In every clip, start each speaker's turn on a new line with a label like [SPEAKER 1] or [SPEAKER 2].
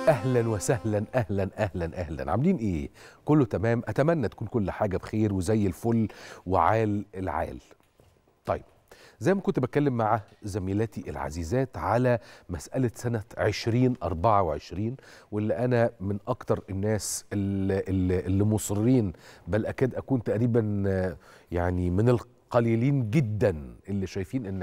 [SPEAKER 1] اهلا وسهلا اهلا اهلا اهلا عاملين ايه كله تمام اتمنى تكون كل حاجه بخير وزي الفل وعال العال طيب زي ما كنت بتكلم مع زميلاتي العزيزات على مسألة سنة 2024 واللي أنا من أكتر الناس اللي, اللي, اللي مصرين بل أكاد أكون تقريبا آه، يعني من القليلين جدا اللي شايفين أن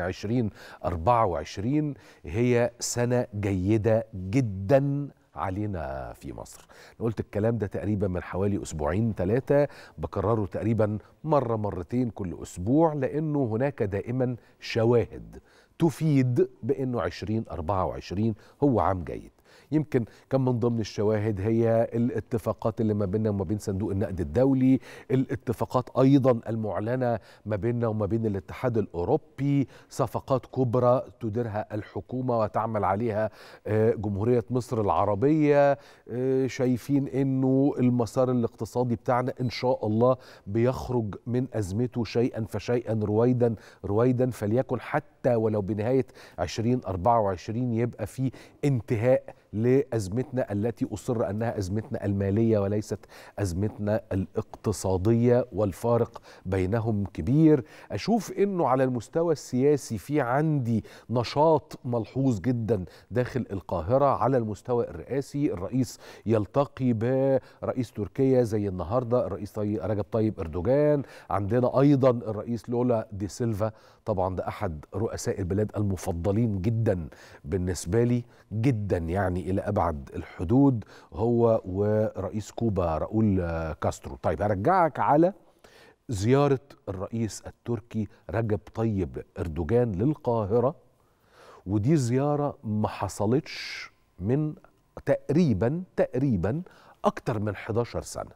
[SPEAKER 1] 2024 هي سنة جيدة جدا علينا في مصر أنا قلت الكلام ده تقريبا من حوالي أسبوعين ثلاثة بكرره تقريبا مرة مرتين كل أسبوع لأنه هناك دائما شواهد تفيد بأنه 2024 هو عام جيد يمكن كان من ضمن الشواهد هي الاتفاقات اللي ما بيننا وما بين صندوق النقد الدولي الاتفاقات أيضا المعلنة ما بيننا وما بين الاتحاد الأوروبي صفقات كبرى تديرها الحكومة وتعمل عليها آه، جمهورية مصر العربية آه، شايفين أنه المسار الاقتصادي بتاعنا إن شاء الله بيخرج من أزمته شيئا فشيئا رويدا رويدا فليكن حتى ولو بنهاية 2024 يبقى في انتهاء لأزمتنا التي أصر أنها أزمتنا المالية وليست أزمتنا الاقتصادية والفارق بينهم كبير أشوف أنه على المستوى السياسي في عندي نشاط ملحوظ جدا داخل القاهرة على المستوى الرئاسي الرئيس يلتقي برئيس تركيا زي النهاردة الرئيس طي... رجب طيب أردوغان عندنا أيضا الرئيس لولا دي سيلفا طبعا ده أحد رؤساء البلاد المفضلين جدا بالنسبة لي جدا يعني إلى أبعد الحدود هو ورئيس كوبا راؤول آه، كاسترو طيب هرجعك على زيارة الرئيس التركي رجب طيب أردوغان للقاهرة ودي زيارة ما حصلتش من تقريبا تقريبا أكتر من 11 سنة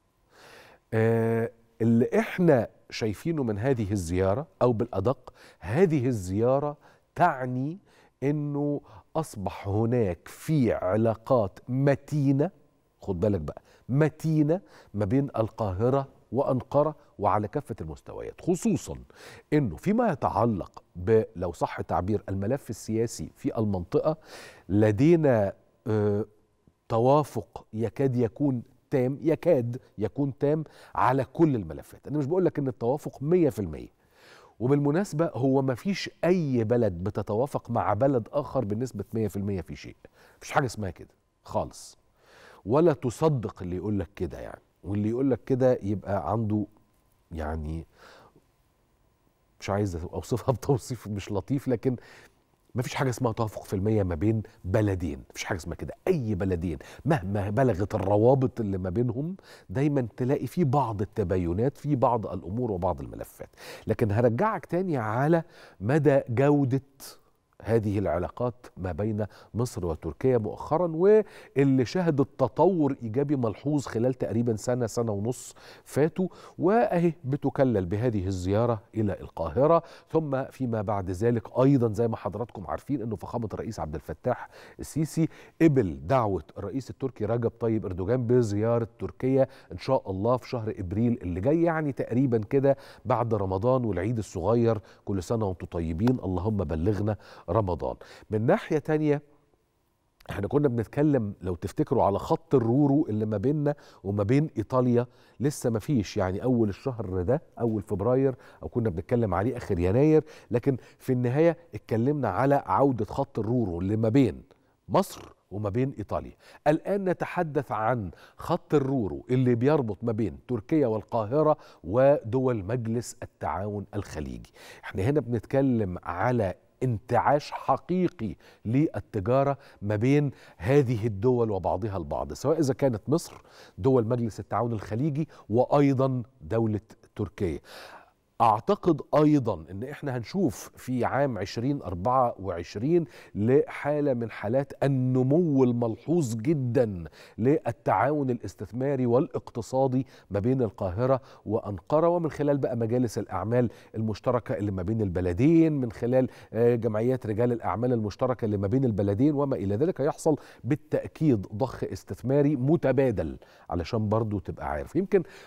[SPEAKER 1] آه، اللي احنا شايفينه من هذه الزيارة أو بالأدق هذه الزيارة تعني أنه أصبح هناك في علاقات متينة خد بالك بقى متينة ما بين القاهرة وأنقرة وعلى كافة المستويات خصوصا أنه فيما يتعلق ب لو صح التعبير الملف السياسي في المنطقة لدينا آه، توافق يكاد يكون تام يكاد يكون تام على كل الملفات انا مش بقول لك ان التوافق 100% وبالمناسبة هو ما فيش أي بلد بتتوافق مع بلد آخر بنسبة 100% في شيء مفيش حاجة اسمها كده خالص ولا تصدق اللي يقول لك كده يعني واللي يقول لك كده يبقى عنده يعني مش عايز اوصفها بتوصيف مش لطيف لكن ما فيش حاجه اسمها توافق في المية ما بين بلدين مفيش حاجه اسمها كده اي بلدين مهما بلغت الروابط اللي ما بينهم دايما تلاقي في بعض التباينات في بعض الامور وبعض الملفات لكن هرجعك تاني على مدى جوده هذه العلاقات ما بين مصر وتركيا مؤخرا واللي شهدت تطور ايجابي ملحوظ خلال تقريبا سنه سنه ونص فاتوا واهي بتكلل بهذه الزياره الى القاهره ثم فيما بعد ذلك ايضا زي ما حضراتكم عارفين انه فخامه الرئيس عبد الفتاح السيسي قبل دعوه الرئيس التركي رجب طيب اردوغان بزياره تركيا ان شاء الله في شهر ابريل اللي جاي يعني تقريبا كده بعد رمضان والعيد الصغير كل سنه وانتم طيبين اللهم بلغنا رمضان من ناحيه تانية احنا كنا بنتكلم لو تفتكروا على خط الرورو اللي ما بيننا وما بين ايطاليا لسه ما فيش يعني اول الشهر ده اول فبراير او كنا بنتكلم عليه اخر يناير لكن في النهايه اتكلمنا على عوده خط الرورو اللي ما بين مصر وما بين ايطاليا الان نتحدث عن خط الرورو اللي بيربط ما بين تركيا والقاهره ودول مجلس التعاون الخليجي احنا هنا بنتكلم على انتعاش حقيقي للتجاره ما بين هذه الدول وبعضها البعض سواء اذا كانت مصر دول مجلس التعاون الخليجي وايضا دوله تركيا اعتقد ايضا ان احنا هنشوف في عام 2024 لحاله من حالات النمو الملحوظ جدا للتعاون الاستثماري والاقتصادي ما بين القاهره وانقره ومن خلال بقى مجالس الاعمال المشتركه اللي ما بين البلدين من خلال آه، جمعيات رجال الاعمال المشتركه اللي ما بين البلدين وما الى ذلك هيحصل بالتاكيد ضخ استثماري متبادل علشان برضو تبقى عارف يمكن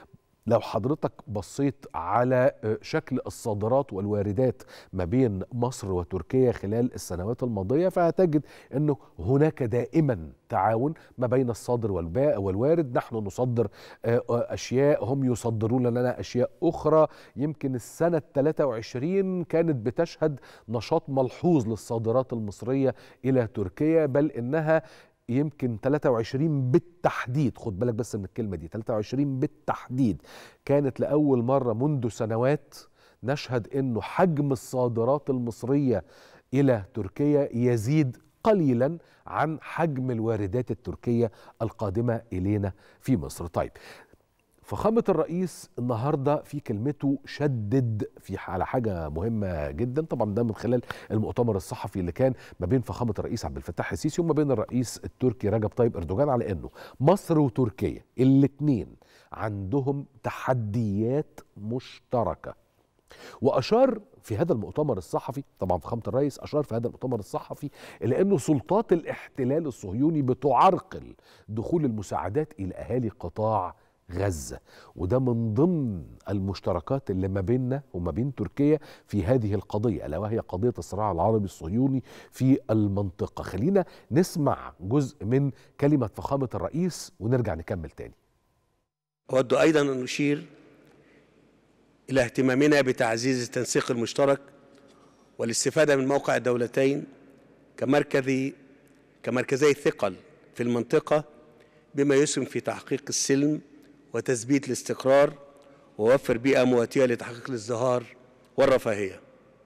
[SPEAKER 1] لو حضرتك بصيت على شكل الصادرات والواردات ما بين مصر وتركيا خلال السنوات الماضيه فهتجد انه هناك دائما تعاون ما بين الصادر والوارد نحن نصدر اشياء هم يصدرون لنا اشياء اخرى يمكن السنه 23 كانت بتشهد نشاط ملحوظ للصادرات المصريه الى تركيا بل انها يمكن 23 بالتحديد خد بالك بس من الكلمه دي 23 بالتحديد كانت لاول مره منذ سنوات نشهد انه حجم الصادرات المصريه الى تركيا يزيد قليلا عن حجم الواردات التركيه القادمه الينا في مصر طيب فخامة الرئيس النهاردة في كلمته شدد في على حاجة مهمة جدا طبعا ده من خلال المؤتمر الصحفي اللي كان ما بين فخامة الرئيس عبد الفتاح السيسي وما بين الرئيس التركي رجب طيب أردوغان على أنه مصر وتركيا الاثنين عندهم تحديات مشتركة وأشار في هذا المؤتمر الصحفي طبعا فخامة الرئيس أشار في هذا المؤتمر الصحفي إلى أنه سلطات الاحتلال الصهيوني بتعرقل دخول المساعدات إلى أهالي قطاع غزة وده من ضمن المشتركات اللي ما بيننا وما بين تركيا في هذه القضية ألا وهي قضية الصراع العربي الصهيوني في المنطقة خلينا نسمع جزء من كلمة فخامة الرئيس ونرجع نكمل تاني
[SPEAKER 2] أود أيضا أن أشير إلى اهتمامنا بتعزيز التنسيق المشترك والاستفادة من موقع الدولتين كمركز كمركزي ثقل في المنطقة بما يسهم في تحقيق السلم وتثبيت الاستقرار ووفر بيئة مواتية لتحقيق الازدهار والرفاهية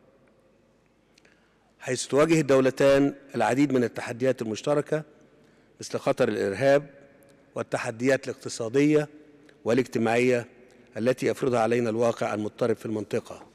[SPEAKER 2] حيث تواجه الدولتان العديد من التحديات المشتركة مثل خطر الإرهاب والتحديات الاقتصادية والاجتماعية التي يفرضها علينا الواقع المضطرب في المنطقة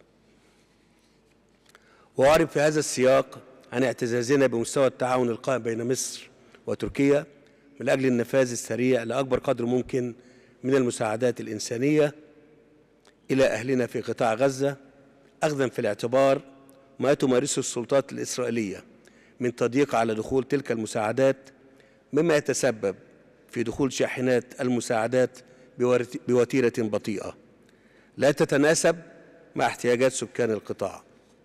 [SPEAKER 2] وأعرب في هذا السياق عن اعتزازنا بمستوى التعاون القائم بين مصر وتركيا من أجل النفاذ السريع لأكبر قدر ممكن من المساعدات الإنسانية إلى أهلنا في قطاع غزة أخذا في الاعتبار ما تمارسه السلطات الإسرائيلية من تضييق على دخول تلك المساعدات مما يتسبب في دخول شاحنات المساعدات بوتيرة بطيئة لا تتناسب مع احتياجات سكان القطاع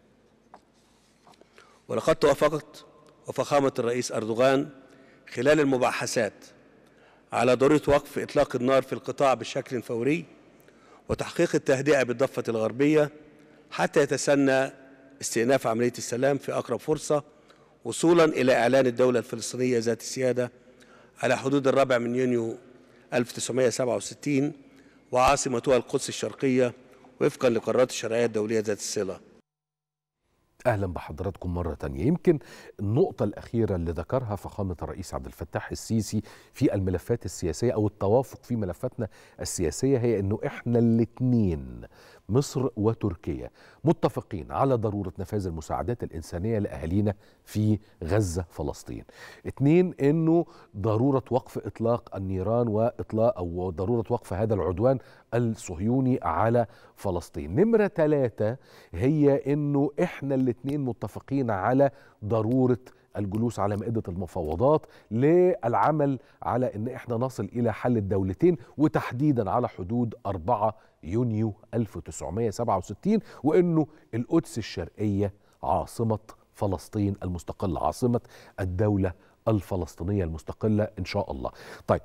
[SPEAKER 2] ولقد توافقت وفخامة الرئيس أردوغان خلال المباحثات على ضرورة وقف إطلاق النار في القطاع بشكل فوري وتحقيق التهدئة بالضفة الغربية حتى يتسنى استئناف عملية السلام في أقرب فرصة وصولا إلى إعلان الدولة الفلسطينية ذات السيادة على حدود الرابع من يونيو 1967 وعاصمتها القدس الشرقية وفقا لقرارات الشرعية الدولية ذات الصلة
[SPEAKER 1] اهلا بحضراتكم مره تانية يمكن النقطه الاخيره اللي ذكرها فخامه الرئيس عبد الفتاح السيسي في الملفات السياسيه او التوافق في ملفاتنا السياسيه هي انه احنا الاثنين مصر وتركيا متفقين على ضرورة نفاذ المساعدات الإنسانية لأهالينا في غزة فلسطين اثنين أنه ضرورة وقف إطلاق النيران وإطلاق أو ضرورة وقف هذا العدوان الصهيوني على فلسطين نمرة ثلاثة هي أنه إحنا الاثنين متفقين على ضرورة الجلوس على مائدة المفاوضات للعمل على ان احنا نصل الى حل الدولتين وتحديدا على حدود 4 يونيو 1967 وانه القدس الشرقية عاصمة فلسطين المستقلة عاصمة الدولة الفلسطينية المستقلة ان شاء الله طيب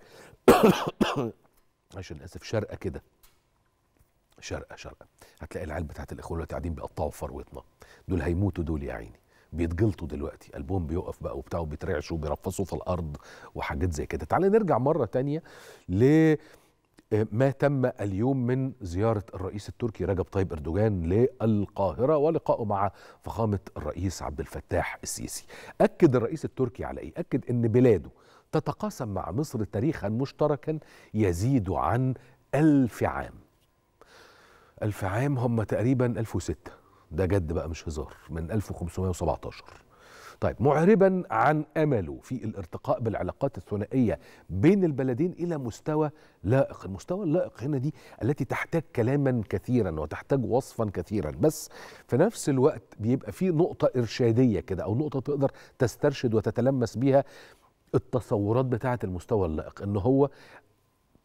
[SPEAKER 1] عشان اسف شرقة كده شرقة شرقة هتلاقي العيال بتاعت الاخوة دلوقتي قاعدين بيقطعوا في فروتنا دول هيموتوا دول يا عيني بيتجلطوا دلوقتي قلبهم بيقف بقى وبتاع وبيترعشوا وبيرفصوا في الارض وحاجات زي كده تعالى نرجع مره تانية ل ما تم اليوم من زيارة الرئيس التركي رجب طيب أردوغان للقاهرة ولقائه مع فخامة الرئيس عبد الفتاح السيسي أكد الرئيس التركي على إيه؟ أكد أن بلاده تتقاسم مع مصر تاريخا مشتركا يزيد عن ألف عام ألف عام هم تقريبا 1006 ده جد بقى مش هزار من 1517 طيب معربا عن امله في الارتقاء بالعلاقات الثنائيه بين البلدين الى مستوى لائق، المستوى اللائق هنا دي التي تحتاج كلاما كثيرا وتحتاج وصفا كثيرا، بس في نفس الوقت بيبقى في نقطه ارشاديه كده او نقطه تقدر تسترشد وتتلمس بيها التصورات بتاعه المستوى اللائق ان هو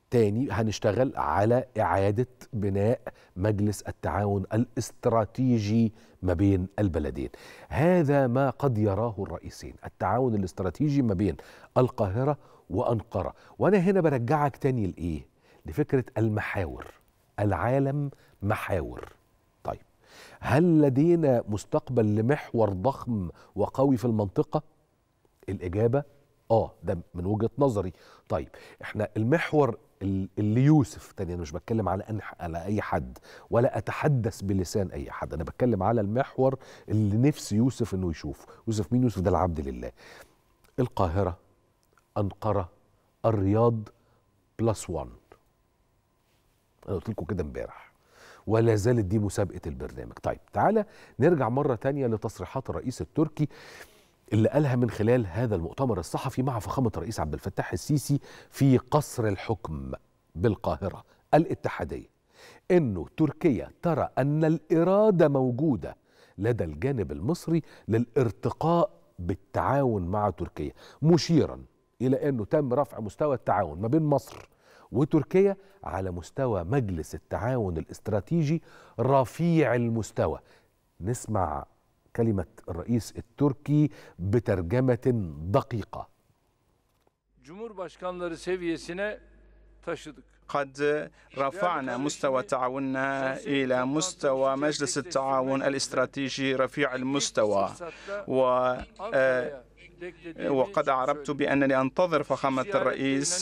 [SPEAKER 1] تاني هنشتغل على إعادة بناء مجلس التعاون الاستراتيجي ما بين البلدين هذا ما قد يراه الرئيسين التعاون الاستراتيجي ما بين القاهرة وأنقرة وأنا هنا برجعك تاني لإيه لفكرة المحاور العالم محاور طيب هل لدينا مستقبل لمحور ضخم وقوي في المنطقة الإجابة اه ده من وجهة نظري طيب احنا المحور اللي يوسف تاني انا مش بتكلم على أن على اي حد ولا اتحدث بلسان اي حد انا بتكلم على المحور اللي نفسي يوسف انه يشوف يوسف مين يوسف ده العبد لله القاهرة أنقرة الرياض بلس وان انا قلت لكم كده امبارح ولا زالت دي مسابقة البرنامج طيب تعالى نرجع مرة تانية لتصريحات الرئيس التركي اللي قالها من خلال هذا المؤتمر الصحفي مع فخامة الرئيس عبد الفتاح السيسي في قصر الحكم بالقاهرة الاتحادية انه تركيا ترى ان الاراده موجوده لدى الجانب المصري للارتقاء بالتعاون مع تركيا مشيرا الى انه تم رفع مستوى التعاون ما بين مصر وتركيا على مستوى مجلس التعاون الاستراتيجي رفيع المستوى نسمع كلمه الرئيس التركي بترجمه دقيقه
[SPEAKER 3] Cumhurbaşkanları seviyesine taşıdık.
[SPEAKER 4] قد رفعنا مستوى تعاوننا إلى مستوى مجلس التعاون الاستراتيجي رفيع المستوى و وقد عرفت بأنني أنتظر فخامة الرئيس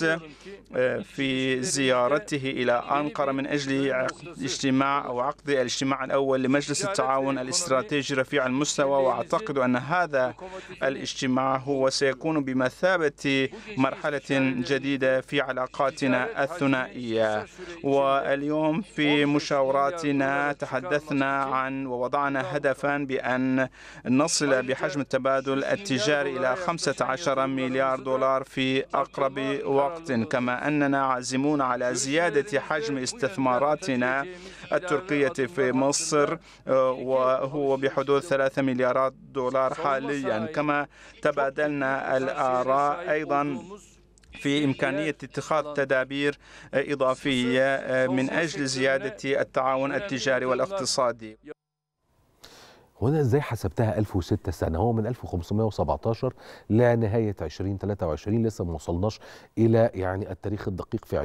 [SPEAKER 4] في زيارته إلى أنقرة من أجل عقد اجتماع أو عقد الاجتماع الأول لمجلس التعاون الاستراتيجي رفيع المستوى وأعتقد أن هذا الاجتماع هو سيكون بمثابة مرحلة جديدة في علاقاتنا الثنائية واليوم في مشاوراتنا تحدثنا عن ووضعنا هدفا بأن نصل بحجم التبادل التجاري إلى 15 مليار دولار في أقرب وقت كما أننا عازمون على زيادة حجم استثماراتنا التركية في مصر وهو بحدود 3 مليارات دولار حاليا كما تبادلنا الآراء أيضا في إمكانية اتخاذ تدابير إضافية من أجل زيادة التعاون التجاري والاقتصادي
[SPEAKER 1] هو انا ازاي حسبتها 1006 سنه هو من 1517 لنهايه 2023 لسه ما وصلناش الى يعني التاريخ الدقيق في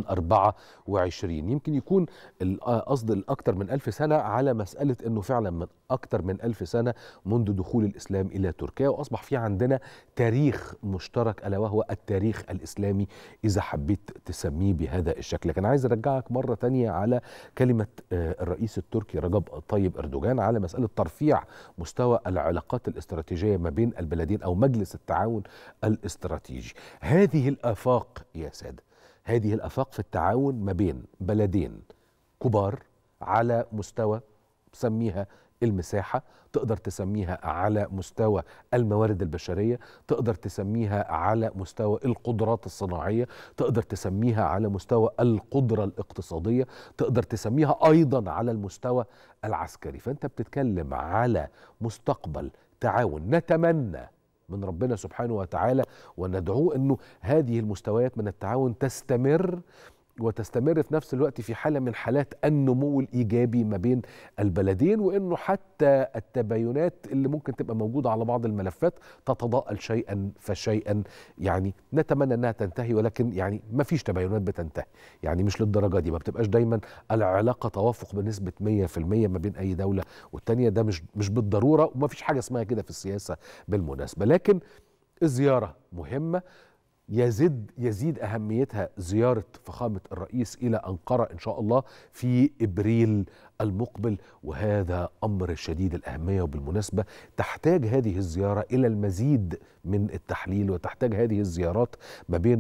[SPEAKER 1] 2024 يمكن يكون القصد الاكثر من 1000 سنه على مساله انه فعلا من اكثر من 1000 سنه منذ دخول الاسلام الى تركيا واصبح في عندنا تاريخ مشترك الا وهو التاريخ الاسلامي اذا حبيت تسميه بهذا الشكل لكن عايز ارجعك مره تانية على كلمه الرئيس التركي رجب طيب اردوغان على مساله ترفيع ترفيع مستوى العلاقات الاستراتيجيه ما بين البلدين او مجلس التعاون الاستراتيجي. هذه الافاق يا ساده هذه الافاق في التعاون ما بين بلدين كبار على مستوى سميها المساحة تقدر تسميها على مستوى الموارد البشرية تقدر تسميها على مستوى القدرات الصناعية تقدر تسميها على مستوى القدرة الاقتصادية تقدر تسميها أيضا على المستوى العسكري فأنت بتتكلم على مستقبل تعاون نتمنى من ربنا سبحانه وتعالى وندعوه أنه هذه المستويات من التعاون تستمر وتستمر في نفس الوقت في حاله من حالات النمو الايجابي ما بين البلدين وانه حتى التباينات اللي ممكن تبقى موجوده على بعض الملفات تتضاءل شيئا فشيئا يعني نتمنى انها تنتهي ولكن يعني ما فيش تباينات بتنتهي يعني مش للدرجه دي ما بتبقاش دايما العلاقه توافق بنسبه 100% ما بين اي دوله والتانيه ده مش مش بالضروره وما فيش حاجه اسمها كده في السياسه بالمناسبه لكن الزياره مهمه يزيد يزيد اهميتها زياره فخامه الرئيس الى انقره ان شاء الله في ابريل المقبل وهذا امر شديد الاهميه وبالمناسبه تحتاج هذه الزياره الى المزيد من التحليل وتحتاج هذه الزيارات ما بين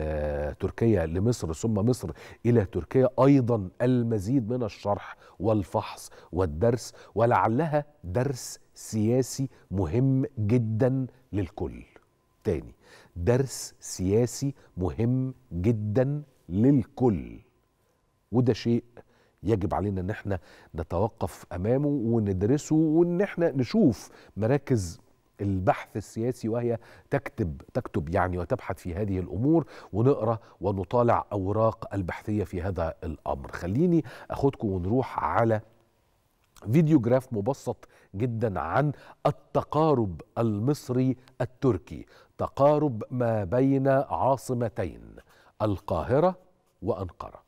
[SPEAKER 1] تركيا لمصر ثم مصر الى تركيا ايضا المزيد من الشرح والفحص والدرس ولعلها درس سياسي مهم جدا للكل تاني درس سياسي مهم جدا للكل وده شيء يجب علينا ان احنا نتوقف امامه وندرسه وان احنا نشوف مراكز البحث السياسي وهي تكتب تكتب يعني وتبحث في هذه الامور ونقرا ونطالع اوراق البحثيه في هذا الامر خليني اخدكم ونروح على فيديو جراف مبسط جدا عن التقارب المصري التركي تقارب ما بين عاصمتين القاهره وانقره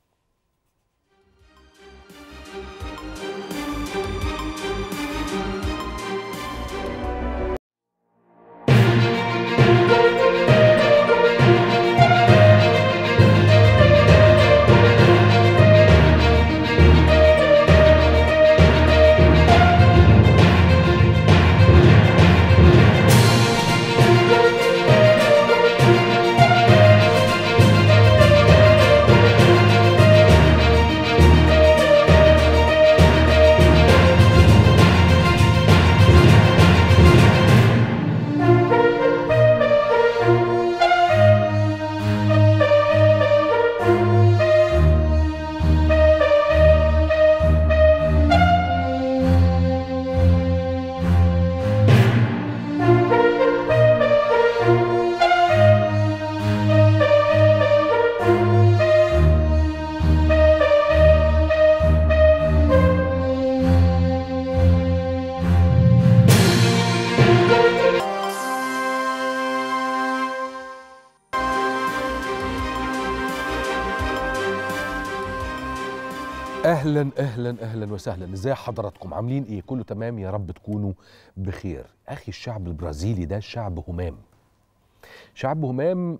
[SPEAKER 1] اهلا اهلا اهلا وسهلا ازاي حضراتكم عاملين ايه كله تمام يا رب تكونوا بخير اخي الشعب البرازيلي ده شعب همام شعب همام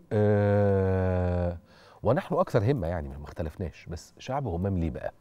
[SPEAKER 1] آه ونحن اكثر همه يعني ما اختلفناش بس شعب همام ليه بقى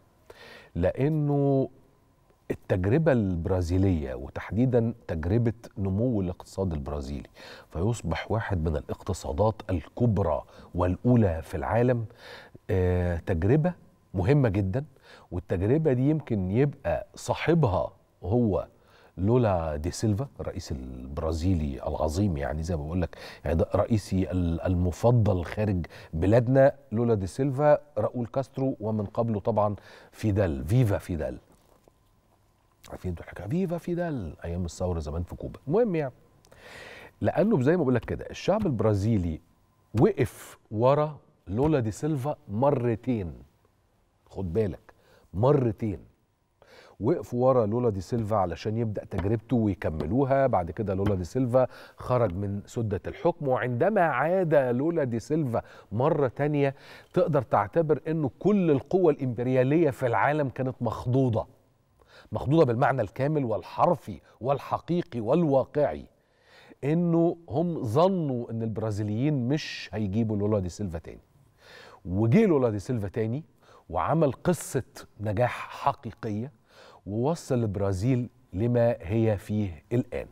[SPEAKER 1] لانه التجربة البرازيلية وتحديدا تجربة نمو الاقتصاد البرازيلي فيصبح واحد من الاقتصادات الكبرى والأولى في العالم آه تجربة مهمة جدا والتجربة دي يمكن يبقى صاحبها هو لولا دي سيلفا الرئيس البرازيلي العظيم يعني زي ما بقول لك يعني ده رئيسي المفضل خارج بلادنا لولا دي سيلفا راؤول كاسترو ومن قبله طبعا فيدال فيفا فيدال عارفين انتوا الحكايه فيفا فيدال ايام الثوره زمان في كوبا المهم يعني لانه زي ما بقول لك كده الشعب البرازيلي وقف ورا لولا دي سيلفا مرتين خد بالك مرتين وقفوا ورا لولا دي سيلفا علشان يبدا تجربته ويكملوها بعد كده لولا دي سيلفا خرج من سده الحكم وعندما عاد لولا دي سيلفا مره تانية تقدر تعتبر انه كل القوى الامبرياليه في العالم كانت مخضوضه مخضوضه بالمعنى الكامل والحرفي والحقيقي والواقعي انه هم ظنوا ان البرازيليين مش هيجيبوا لولا دي سيلفا تاني وجي لولا دي سيلفا تاني وعمل قصة نجاح حقيقية ووصل البرازيل لما هي فيه الآن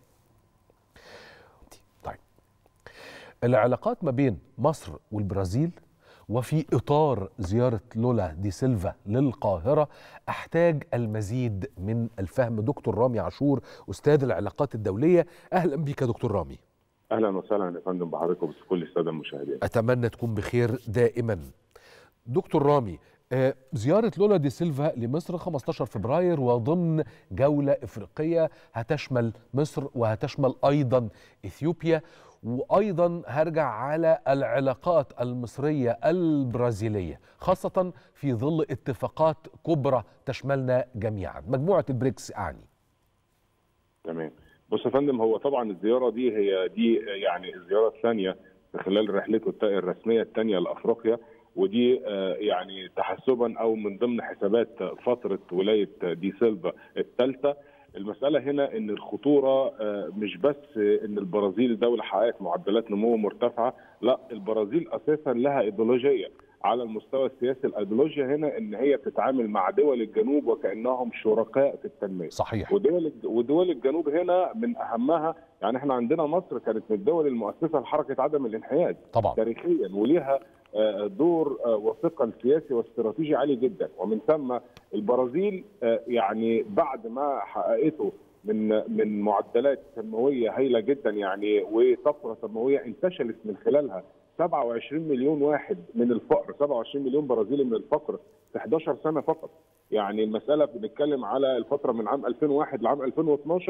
[SPEAKER 1] طيب العلاقات ما بين مصر والبرازيل وفي إطار زيارة لولا دي سيلفا للقاهرة أحتاج المزيد من الفهم دكتور رامي عاشور أستاذ العلاقات الدولية أهلا بك دكتور رامي
[SPEAKER 5] أهلا وسهلا يا فندم بحضرتك وبكل السادة المشاهدين
[SPEAKER 1] أتمنى تكون بخير دائما دكتور رامي زيارة لولا دي سيلفا لمصر 15 فبراير وضمن جولة إفريقية هتشمل مصر وهتشمل أيضا إثيوبيا وأيضا هرجع على العلاقات المصرية البرازيلية خاصة في ظل اتفاقات كبرى تشملنا جميعا مجموعة البريكس أعني
[SPEAKER 5] تمام بص يا فندم هو طبعا الزيارة دي هي دي يعني الزيارة الثانية خلال رحلته الرسمية الثانية لأفريقيا ودي يعني تحسبا او من ضمن حسابات فتره ولايه دي سيلفا الثالثه المساله هنا ان الخطوره مش بس ان البرازيل دوله حققت معدلات نمو مرتفعه لا البرازيل اساسا لها ايديولوجيه على المستوى السياسي الايديولوجيا هنا ان هي بتتعامل مع دول الجنوب وكانهم شركاء في التنميه
[SPEAKER 1] صحيح
[SPEAKER 5] ودول ودول الجنوب هنا من اهمها يعني احنا عندنا مصر كانت من الدول المؤسسه لحركه عدم الانحياز
[SPEAKER 1] طبعا
[SPEAKER 5] تاريخيا وليها دور وثقل سياسي واستراتيجي عالي جدا ومن ثم البرازيل يعني بعد ما حققته من من معدلات تنمويه هائله جدا يعني وطفره تنمويه انتشلت من خلالها 27 مليون واحد من الفقر 27 مليون برازيلي من الفقر في 11 سنه فقط يعني المساله بنتكلم على الفتره من عام 2001 لعام 2012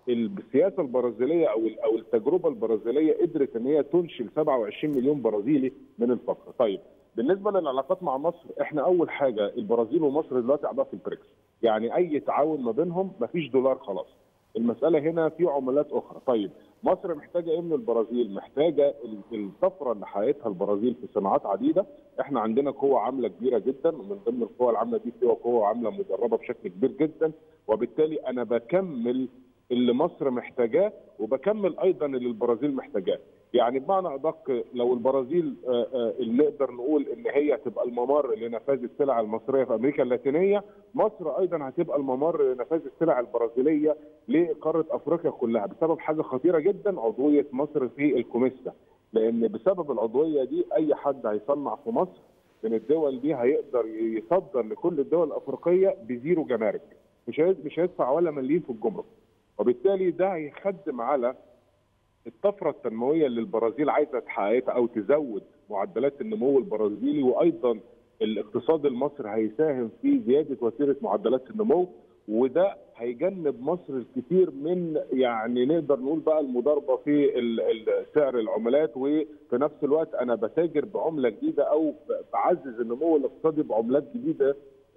[SPEAKER 5] السياسه البرازيليه او او التجربه البرازيليه قدرت ان هي تنشل 27 مليون برازيلي من الفقر. طيب بالنسبه للعلاقات مع مصر احنا اول حاجه البرازيل ومصر دلوقتي اعضاء في البريكس يعني اي تعاون ما بينهم مفيش دولار خلاص المساله هنا في عملات اخرى طيب مصر محتاجه ايه من البرازيل محتاجه الطفره اللي حققتها البرازيل في صناعات عديده احنا عندنا قوه عامله كبيره جدا ومن ضمن القوى العامله دي في قوه عامله مدربه بشكل كبير جدا وبالتالي انا بكمل اللي مصر محتاجاه وبكمل ايضا اللي البرازيل محتاجاه يعني بمعنى ادق لو البرازيل اللي نقدر نقول ان هي تبقى الممر لنفاذ السلع المصريه في امريكا اللاتينيه مصر ايضا هتبقى الممر لنفاذ السلع البرازيليه لقاره افريقيا كلها بسبب حاجه خطيره جدا عضويه مصر في الكوميسا لان بسبب العضويه دي اي حد هيصنع في مصر من الدول دي هيقدر يصدر لكل الدول الافريقيه بزيرو جمارك مش مش هيدفع ولا مليم في الجمرك وبالتالي ده هيخدم على الطفره التنمويه اللي البرازيل عايزه تحققها او تزود معدلات النمو البرازيلي وايضا الاقتصاد المصري هيساهم في زياده وتيره معدلات النمو وده هيجنب مصر الكثير من يعني نقدر نقول بقى المضاربه في سعر العملات وفي نفس الوقت انا بتاجر بعمله جديده او بعزز النمو الاقتصادي بعملات جديده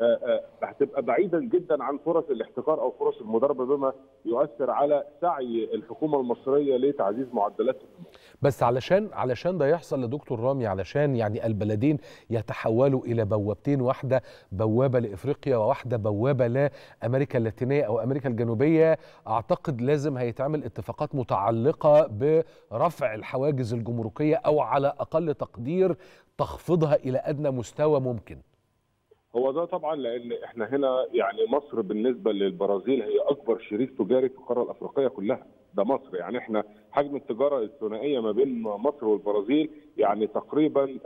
[SPEAKER 5] هتبقى بعيدا جدا عن فرص الاحتكار او فرص المضاربه بما يؤثر على سعي الحكومه المصريه لتعزيز معدلات النمو.
[SPEAKER 1] بس علشان علشان ده يحصل لدكتور رامي علشان يعني البلدين يتحولوا الى بوابتين واحده بوابه لافريقيا وواحده بوابه لامريكا اللاتينيه او امريكا الجنوبيه اعتقد لازم هيتعمل اتفاقات متعلقه برفع الحواجز الجمركيه او على اقل تقدير تخفيضها الى ادنى مستوى ممكن.
[SPEAKER 5] هو ده طبعا لان احنا هنا يعني مصر بالنسبه للبرازيل هي اكبر شريك تجاري في القاره الافريقيه كلها ده مصر يعني احنا حجم التجاره الثنائيه ما بين مصر والبرازيل يعني تقريبا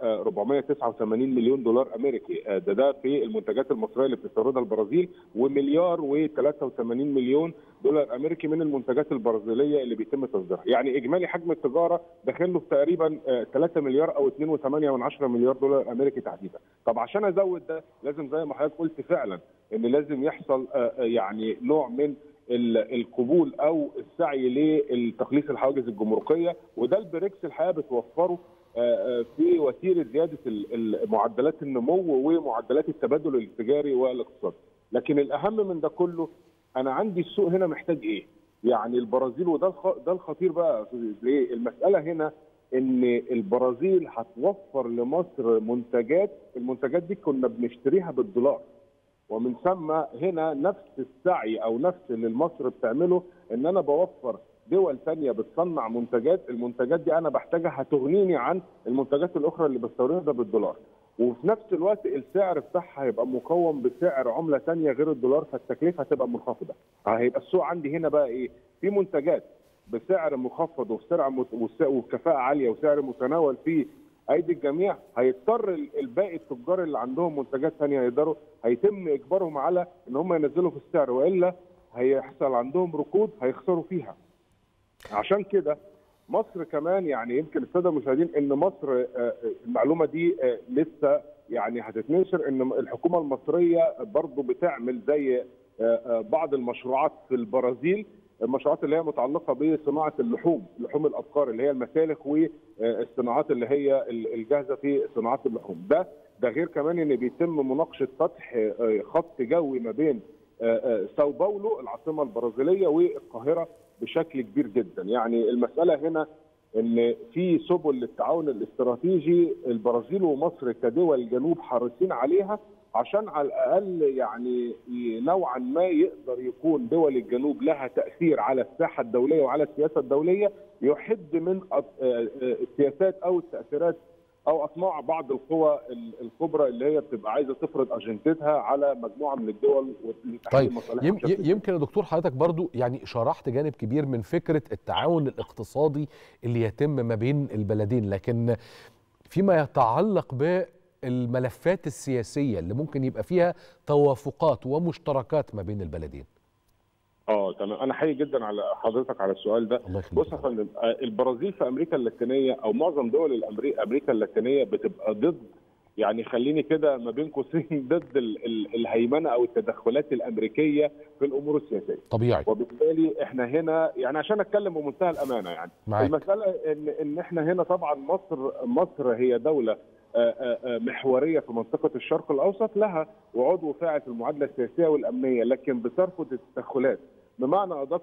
[SPEAKER 5] 489 مليون دولار امريكي ده ده في المنتجات المصريه اللي بتستوردها البرازيل ومليار و83 مليون دولار امريكي من المنتجات البرازيليه اللي بيتم تصديرها يعني اجمالي حجم التجاره داخل له في تقريبا 3 مليار او 2.8 مليار دولار امريكي تحديدا طب عشان ازود ده لازم زي ما حضرتك قلت فعلا ان لازم يحصل يعني نوع من القبول او السعي لتقليص الحواجز الجمركيه وده البريكس الحقيقه بتوفره في وتيره زياده معدلات النمو ومعدلات التبادل التجاري والاقتصادي لكن الاهم من ده كله انا عندي السوق هنا محتاج ايه يعني البرازيل وده ده الخطير بقى ليه المساله هنا ان البرازيل هتوفر لمصر منتجات المنتجات دي كنا بنشتريها بالدولار ومن ثم هنا نفس السعي او نفس اللي مصر بتعمله ان انا بوفر دول ثانيه بتصنع منتجات المنتجات دي انا بحتاجها هتغنيني عن المنتجات الاخرى اللي بستوردها بالدولار وفي نفس الوقت السعر بتاعها هيبقى مقوم بسعر عمله ثانيه غير الدولار فالتكلفه هتبقى منخفضه هيبقى السوق عندي هنا بقى ايه في منتجات بسعر مخفض وبسرعه مت... وكفاءه عاليه وسعر متناول في ايدي الجميع هيضطر الباقي التجار اللي عندهم منتجات ثانيه يقدروا هيتم اجبارهم على ان هم ينزلوا في السعر والا هيحصل عندهم ركود هيخسروا فيها. عشان كده مصر كمان يعني يمكن الساده المشاهدين ان مصر المعلومه دي لسه يعني هتتنشر ان الحكومه المصريه برضه بتعمل زي بعض المشروعات في البرازيل المشروعات اللي هي متعلقه بصناعه اللحوم، لحوم الابقار اللي هي المسالخ والصناعات اللي هي الجاهزه في صناعات اللحوم، ده ده غير كمان ان بيتم مناقشه فتح خط جوي ما بين ساو باولو العاصمه البرازيليه والقاهره بشكل كبير جدا، يعني المساله هنا ان في سبل للتعاون الاستراتيجي البرازيل ومصر كدول جنوب حريصين عليها عشان على الاقل يعني نوعا ما يقدر يكون دول الجنوب لها تاثير على الساحه الدوليه وعلى السياسه الدوليه يحد من السياسات او التاثيرات او اطماع بعض القوى الكبرى اللي هي بتبقى عايزه تفرض اجندتها على مجموعه من الدول
[SPEAKER 1] طيب يم يمكن يا دكتور حضرتك برضو يعني شرحت جانب كبير من فكره التعاون الاقتصادي اللي يتم ما بين البلدين لكن فيما يتعلق ب الملفات السياسية اللي ممكن يبقى فيها توافقات ومشتركات ما بين البلدين
[SPEAKER 5] اه تمام انا حقيقي جدا على حضرتك على السؤال ده بص يا فندم البرازيل في امريكا اللاتينيه او معظم دول الأمري... امريكا اللاتينيه بتبقى ضد يعني خليني كده ما بين قوسين ضد ال ال الهيمنه او التدخلات الامريكيه في الامور السياسيه
[SPEAKER 1] طبيعي
[SPEAKER 5] وبالتالي احنا هنا يعني عشان اتكلم بمنتهى الامانه يعني
[SPEAKER 1] معاك.
[SPEAKER 5] المساله ان ان احنا هنا طبعا مصر مصر هي دوله آه، آه، آه، محوريه في منطقه الشرق الاوسط لها وعود وفاعل في المعادله السياسيه والامنيه لكن بترفض التدخلات بمعنى ادق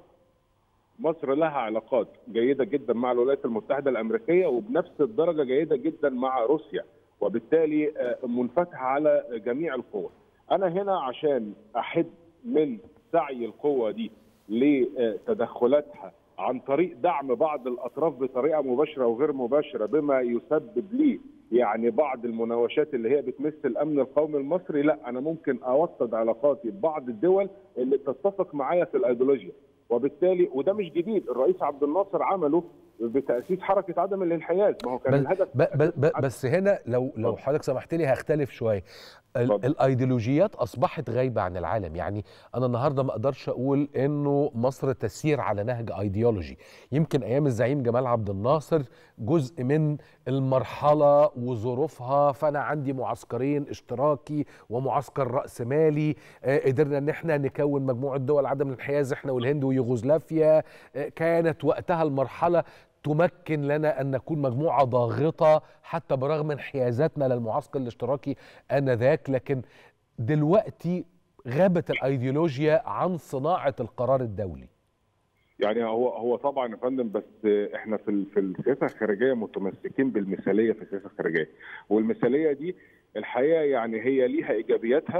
[SPEAKER 5] مصر لها علاقات جيده جدا مع الولايات المتحده الامريكيه وبنفس الدرجه جيده جدا مع روسيا وبالتالي آه، منفتحه على جميع القوى. انا هنا عشان احد من سعي القوه دي لتدخلاتها عن طريق دعم بعض الاطراف بطريقه مباشره وغير مباشره بما يسبب لي يعني بعض المناوشات اللي هي بتمس الامن القومي المصري لا انا ممكن اوطد علاقاتي ببعض الدول اللي تتفق معايا في الايديولوجيا وبالتالي وده مش جديد الرئيس عبد الناصر عمله بتاسيس حركه عدم الانحياز ما هو كان
[SPEAKER 1] بس,
[SPEAKER 5] الهدف
[SPEAKER 1] ب ب ب بس هنا لو لو
[SPEAKER 5] اتفضل.
[SPEAKER 1] حضرتك سمحت لي هختلف شويه ال-
[SPEAKER 5] اتفضل.
[SPEAKER 1] الايديولوجيات اصبحت غايبه عن العالم يعني انا النهارده ما اقدرش اقول انه مصر تسير على نهج ايديولوجي يمكن ايام الزعيم جمال عبد الناصر جزء من المرحله وظروفها فانا عندي معسكرين اشتراكي ومعسكر راسمالي آه، قدرنا ان احنا نكون مجموعه دول عدم الانحياز احنا والهند ويوغوسلافيا آه، كانت وقتها المرحله تمكن لنا ان نكون مجموعه ضاغطه حتى برغم انحيازاتنا للمعسكر الاشتراكي انذاك لكن دلوقتي غابت الايديولوجيا عن صناعه القرار الدولي
[SPEAKER 5] يعني هو هو طبعا يا فندم بس احنا في ال- في السياسه الخارجيه متمسكين بالمثاليه في السياسه الخارجيه والمثاليه دي الحقيقه يعني هي ليها ايجابياتها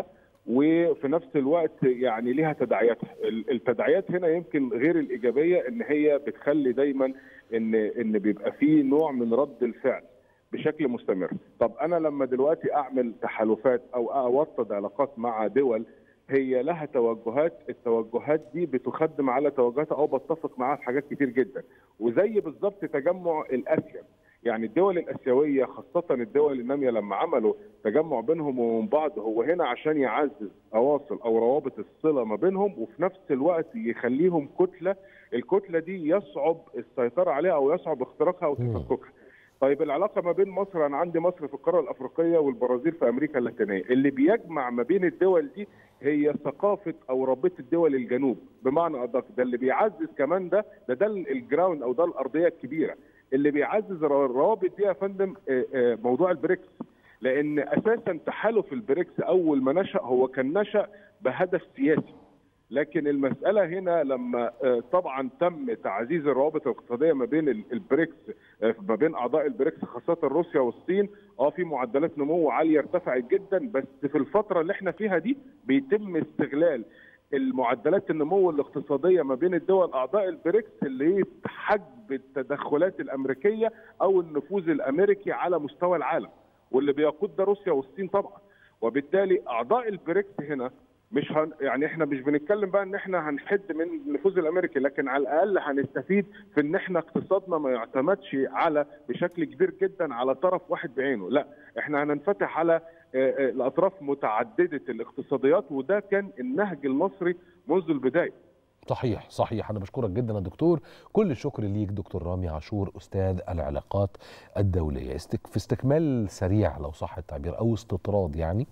[SPEAKER 5] وفي نفس الوقت يعني ليها تداعياتها ال- التداعيات هنا يمكن غير الايجابيه ان هي بتخلي دايما ان ان بيبقى في نوع من رد الفعل بشكل مستمر طب انا لما دلوقتي اعمل تحالفات او اوطد علاقات مع دول هي لها توجهات التوجهات دي بتخدم على توجهاتها او بتفق معاها في حاجات كتير جدا وزي بالظبط تجمع الاسيا يعني الدول الاسيويه خاصه الدول الناميه لما عملوا تجمع بينهم وبين بعض هو هنا عشان يعزز اواصر او روابط الصله ما بينهم وفي نفس الوقت يخليهم كتله الكتله دي يصعب السيطره عليها او يصعب اختراقها او
[SPEAKER 1] مم.
[SPEAKER 5] تفككها طيب العلاقه ما بين مصر انا عندي مصر في القاره الافريقيه والبرازيل في امريكا اللاتينيه اللي بيجمع ما بين الدول دي هي ثقافه او رابطه دول الجنوب بمعنى ادق ده اللي بيعزز كمان ده ده ده الجراوند او ده الارضيه الكبيره اللي بيعزز الروابط دي يا فندم آه، آه، موضوع البريكس لان اساسا تحالف البريكس اول ما نشا هو كان نشا بهدف سياسي لكن المساله هنا لما آه، طبعا تم تعزيز الروابط الاقتصاديه ما بين ال- البريكس آه، ما بين اعضاء البريكس خاصه روسيا والصين اه في معدلات نمو عاليه ارتفعت جدا بس في الفتره اللي احنا فيها دي بيتم استغلال المعدلات النمو الاقتصاديه ما بين الدول اعضاء البريكس اللي هي حجب التدخلات الامريكيه او النفوذ الامريكي على مستوى العالم واللي بيقود ده روسيا والصين طبعا وبالتالي اعضاء البريكس هنا مش هن يعني احنا مش بنتكلم بقى ان احنا هنحد من النفوذ الامريكي لكن على الاقل هنستفيد في ان احنا اقتصادنا ما يعتمدش على بشكل كبير جدا على طرف واحد بعينه لا احنا هننفتح على آه، آه، الاطراف متعدده الاقتصاديات وده كان النهج المصري منذ البدايه
[SPEAKER 1] صحيح صحيح انا بشكرك جدا يا دكتور كل الشكر ليك دكتور رامي عاشور استاذ العلاقات الدوليه استك في استكمال سريع لو صح التعبير او استطراد يعني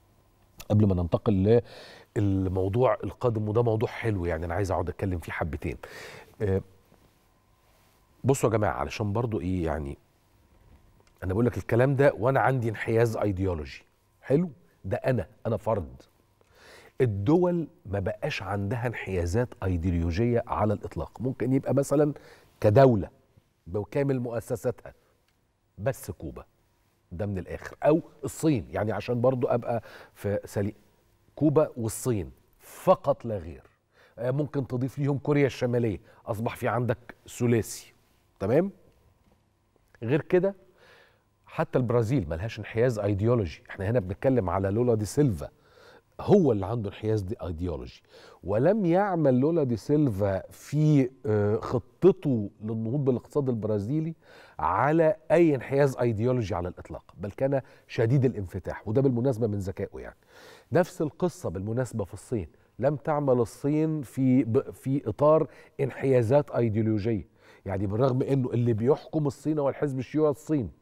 [SPEAKER 1] قبل ما ننتقل للموضوع القادم وده موضوع حلو يعني انا عايز اقعد اتكلم فيه حبتين آه، بصوا يا جماعه علشان برضو ايه يعني انا بقول لك الكلام ده وانا عندي انحياز ايديولوجي حلو ده انا انا فرد الدول ما بقاش عندها انحيازات ايديولوجيه على الاطلاق ممكن يبقى مثلا كدوله بكامل مؤسساتها بس كوبا ده من الاخر او الصين يعني عشان برضو ابقى في سليم كوبا والصين فقط لا غير آه، ممكن تضيف ليهم كوريا الشماليه اصبح في عندك ثلاثي تمام غير كده حتى البرازيل ملهاش انحياز ايديولوجي احنا هنا بنتكلم على لولا دي سيلفا هو اللي عنده انحياز دي ايديولوجي ولم يعمل لولا دي سيلفا في آه، خطته للنهوض بالاقتصاد البرازيلي على اي انحياز ايديولوجي على الاطلاق بل كان شديد الانفتاح وده بالمناسبه من ذكائه يعني نفس القصه بالمناسبه في الصين لم تعمل الصين في ب- في اطار انحيازات ايديولوجيه يعني بالرغم انه اللي بيحكم الصين هو الحزب الشيوعي الصيني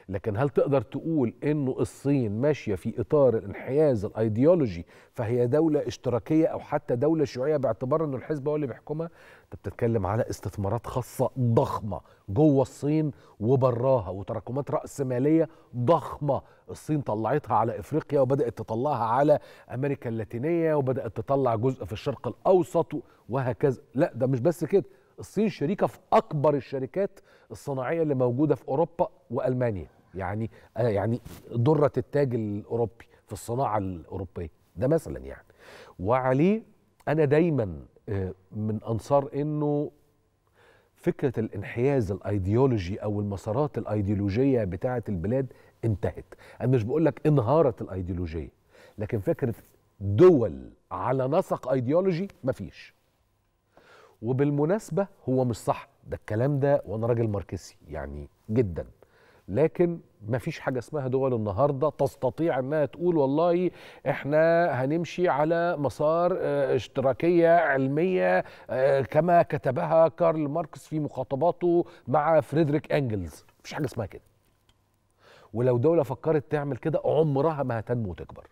[SPEAKER 1] لكن هل تقدر تقول انه الصين ماشيه في اطار الانحياز الايديولوجي فهي دوله اشتراكيه او حتى دوله شيوعيه باعتبار انه الحزب هو اللي بيحكمها انت بتتكلم على استثمارات خاصه ضخمه جوه الصين وبراها وتراكمات راس ماليه ضخمه الصين طلعتها على افريقيا وبدات تطلعها على امريكا اللاتينيه وبدات تطلع جزء في الشرق الاوسط وهكذا لا ده مش بس كده الصين شريكه في اكبر الشركات الصناعيه اللي موجوده في اوروبا والمانيا يعني آه يعني ذره التاج الاوروبي في الصناعه الاوروبيه ده مثلا يعني وعليه انا دايما آه من انصار انه فكره الانحياز الايديولوجي او المسارات الايديولوجيه بتاعه البلاد انتهت انا مش بقول لك انهارت الايديولوجيه لكن فكره دول على نسق ايديولوجي مفيش وبالمناسبه هو مش صح ده الكلام ده وانا راجل ماركسي يعني جدا لكن ما فيش حاجه اسمها دول النهارده تستطيع انها تقول والله احنا هنمشي على مسار اشتراكيه علميه كما كتبها كارل ماركس في مخاطباته مع فريدريك انجلز مفيش حاجه اسمها كده ولو دوله فكرت تعمل كده عمرها ما هتنمو وتكبر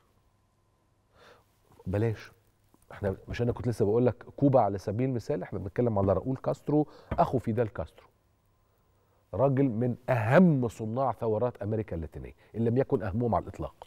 [SPEAKER 1] بلاش احنا مش انا كنت لسه بقول لك كوبا على سبيل المثال احنا بنتكلم على راؤول كاسترو اخو فيدال كاسترو راجل من اهم صناع ثورات امريكا اللاتينيه ان لم يكن اهمهم على الاطلاق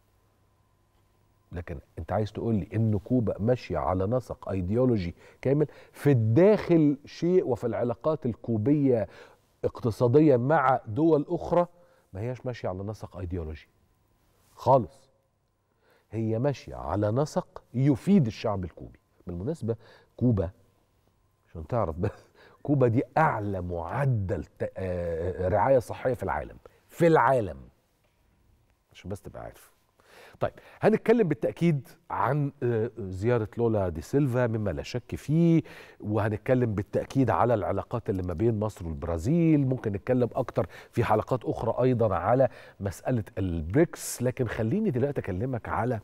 [SPEAKER 1] لكن انت عايز تقول لي ان كوبا ماشيه على نسق ايديولوجي كامل في الداخل شيء وفي العلاقات الكوبيه اقتصاديا مع دول اخرى ما هياش ماشيه على نسق ايديولوجي خالص هي ماشيه على نسق يفيد الشعب الكوبي بالمناسبه كوبا عشان تعرف بس كوبا دي اعلى معدل رعايه صحيه في العالم في العالم عشان بس تبقى عارف طيب هنتكلم بالتاكيد عن زياره لولا دي سيلفا مما لا شك فيه وهنتكلم بالتاكيد على العلاقات اللي ما بين مصر والبرازيل ممكن نتكلم اكتر في حلقات اخرى ايضا على مساله البريكس لكن خليني دلوقتي اكلمك على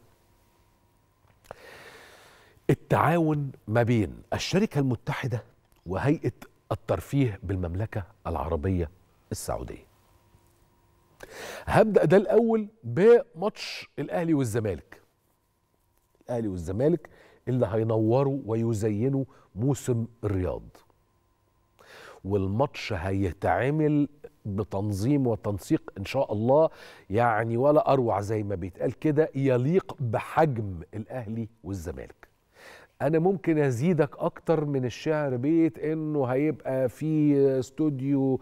[SPEAKER 1] التعاون ما بين الشركه المتحده وهيئه الترفيه بالمملكه العربيه السعوديه هبدا ده الاول بماتش الاهلي والزمالك الاهلي والزمالك اللي هينوروا ويزينوا موسم الرياض والماتش هيتعمل بتنظيم وتنسيق ان شاء الله يعني ولا اروع زي ما بيتقال كده يليق بحجم الاهلي والزمالك انا ممكن ازيدك اكتر من الشعر بيت انه هيبقى في استوديو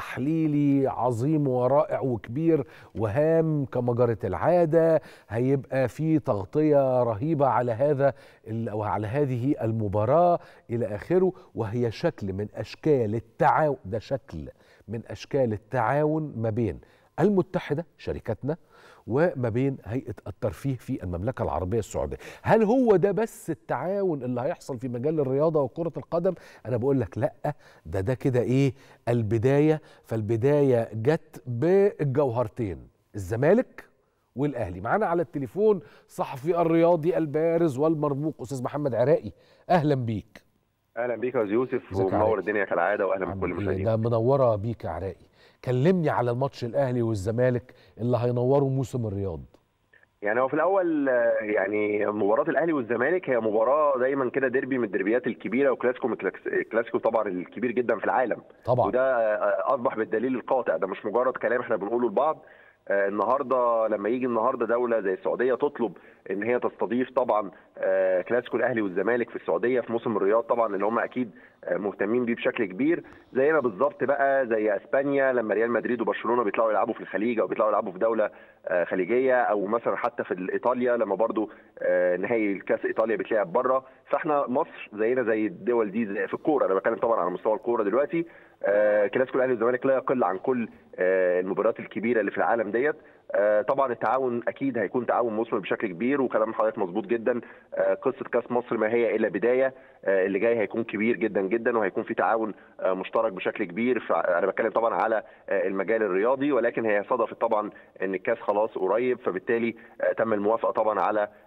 [SPEAKER 1] تحليلي عظيم ورائع وكبير وهام كما جرت العاده هيبقى في تغطيه رهيبه على هذا او على هذه المباراه الى اخره وهي شكل من اشكال التعاون ده شكل من اشكال التعاون ما بين المتحده شركتنا وما بين هيئه الترفيه في المملكه العربيه السعوديه هل هو ده بس التعاون اللي هيحصل في مجال الرياضه وكره القدم انا بقول لك لا ده ده كده ايه البدايه فالبدايه جت بالجوهرتين الزمالك والاهلي معانا على التليفون صحفي الرياضي البارز والمرموق استاذ محمد عراقي اهلا بيك
[SPEAKER 6] اهلا بيك يا استاذ يوسف ومنور الدنيا كالعاده واهلا بكل المشاهدين
[SPEAKER 1] ده منوره بيك يا عراقي كلمني على الماتش الاهلي والزمالك اللي هينوروا موسم الرياض
[SPEAKER 6] يعني هو في الاول يعني مباراه الاهلي والزمالك هي مباراه دايما كده ديربي من الدربيات الكبيره وكلاسيكو من الكلاسيكو طبعا الكبير جدا في العالم
[SPEAKER 1] طبعا
[SPEAKER 6] وده اصبح بالدليل القاطع ده مش مجرد كلام احنا بنقوله لبعض النهارده لما يجي النهارده دوله زي السعوديه تطلب ان هي تستضيف طبعا كلاسيكو الاهلي والزمالك في السعوديه في موسم الرياض طبعا اللي هم اكيد مهتمين بيه بشكل كبير زينا بالظبط بقى زي اسبانيا لما ريال مدريد وبرشلونه بيطلعوا يلعبوا في الخليج او بيطلعوا يلعبوا في دوله خليجيه او مثلا حتى في ايطاليا لما برضو نهائي الكاس ايطاليا بيتلعب بره فاحنا مصر زينا زي الدول دي زي في الكوره انا بتكلم طبعا على مستوى الكوره دلوقتي كلاسيكو الاهلي والزمالك لا يقل عن كل المباريات الكبيره اللي في العالم ديت طبعا التعاون اكيد هيكون تعاون مثمر بشكل كبير وكلام حضرتك مظبوط جدا قصه كاس مصر ما هي الا بدايه اللي جاي هيكون كبير جدا جدا وهيكون في تعاون مشترك بشكل كبير انا بتكلم طبعا على المجال الرياضي ولكن هي صدفت طبعا ان الكاس خلاص قريب فبالتالي تم الموافقه طبعا على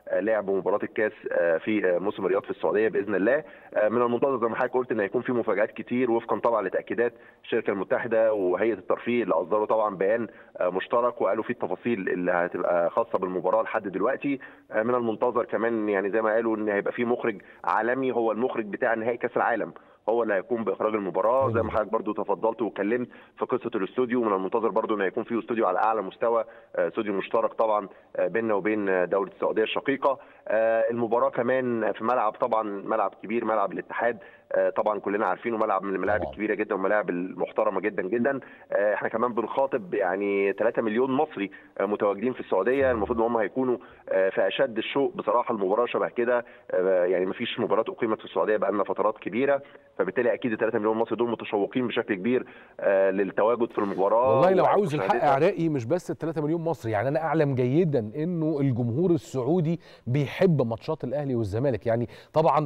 [SPEAKER 6] لعب مباراه الكاس في موسم الرياض في السعوديه باذن الله من المنتظر زي ما حضرتك قلت ان هيكون في مفاجات كتير وفقا طبعا لتاكيدات الشركه المتحده وهيئه الترفيه اللي اصدروا طبعا بيان مشترك وقالوا فيه التفاصيل اللي هتبقى خاصه بالمباراه لحد دلوقتي من المنتظر كمان يعني زي ما قالوا ان هيبقى في مخرج عالمي هو المخرج بتاع نهائي كاس العالم هو اللي هيقوم باخراج المباراه زي ما حضرتك برضو تفضلت واتكلمت في قصه الاستوديو من المنتظر برضو ان هيكون في استوديو على اعلى مستوى استوديو مشترك طبعا بيننا وبين دوله السعوديه الشقيقه المباراه كمان في ملعب طبعا ملعب كبير ملعب الاتحاد طبعا كلنا عارفينه ملعب من الملاعب الكبيره جدا والملاعب المحترمه جدا جدا احنا كمان بنخاطب يعني 3 مليون مصري متواجدين في السعوديه المفروض ان هم هيكونوا في اشد الشوق بصراحه المباراه شبه كده يعني ما فيش مباراه اقيمت في السعوديه بقى لنا فترات كبيره فبالتالي اكيد ال 3 مليون مصري دول متشوقين بشكل كبير للتواجد في المباراه
[SPEAKER 1] والله لو عاوز الحق عراقي مش بس ال 3 مليون مصري يعني انا اعلم جيدا انه الجمهور السعودي بيحب ماتشات الاهلي والزمالك يعني طبعا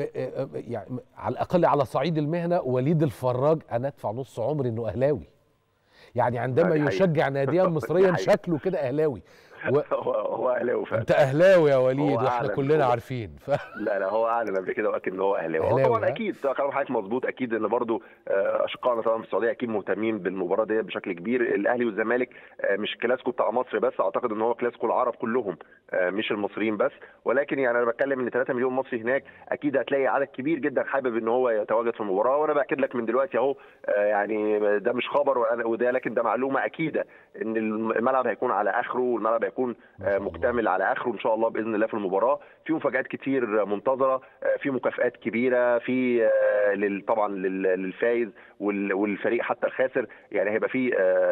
[SPEAKER 1] يعني على الاقل على صعيد المهنه وليد الفراج انا ادفع نص عمري انه اهلاوي يعني عندما يشجع ناديا مصريا شكله كده اهلاوي
[SPEAKER 6] و... هو اهلاوي فعلا
[SPEAKER 1] انت اهلاوي يا وليد واحنا كلنا عارفين
[SPEAKER 6] ف... لا لا هو اعلن قبل كده واكد ان هو اهلاوي هو طبعا اكيد كلام حضرتك مظبوط اكيد ان برضو اشقائنا طبعا في السعوديه اكيد مهتمين بالمباراه دي بشكل كبير الاهلي والزمالك مش كلاسيكو بتاع مصر بس اعتقد ان هو كلاسيكو العرب كلهم مش المصريين بس ولكن يعني انا بتكلم ان 3 مليون مصري هناك اكيد هتلاقي عدد كبير جدا حابب ان هو يتواجد في المباراه وانا باكد لك من دلوقتي اهو يعني ده مش خبر وده لكن ده معلومه اكيده ان الملعب هيكون على اخره والملعب هيكون مكتمل على اخره ان شاء الله باذن الله في المباراه في مفاجات كتير منتظره في مكافئات كبيره في طبعا للفايز والفريق حتى الخاسر يعني هيبقى في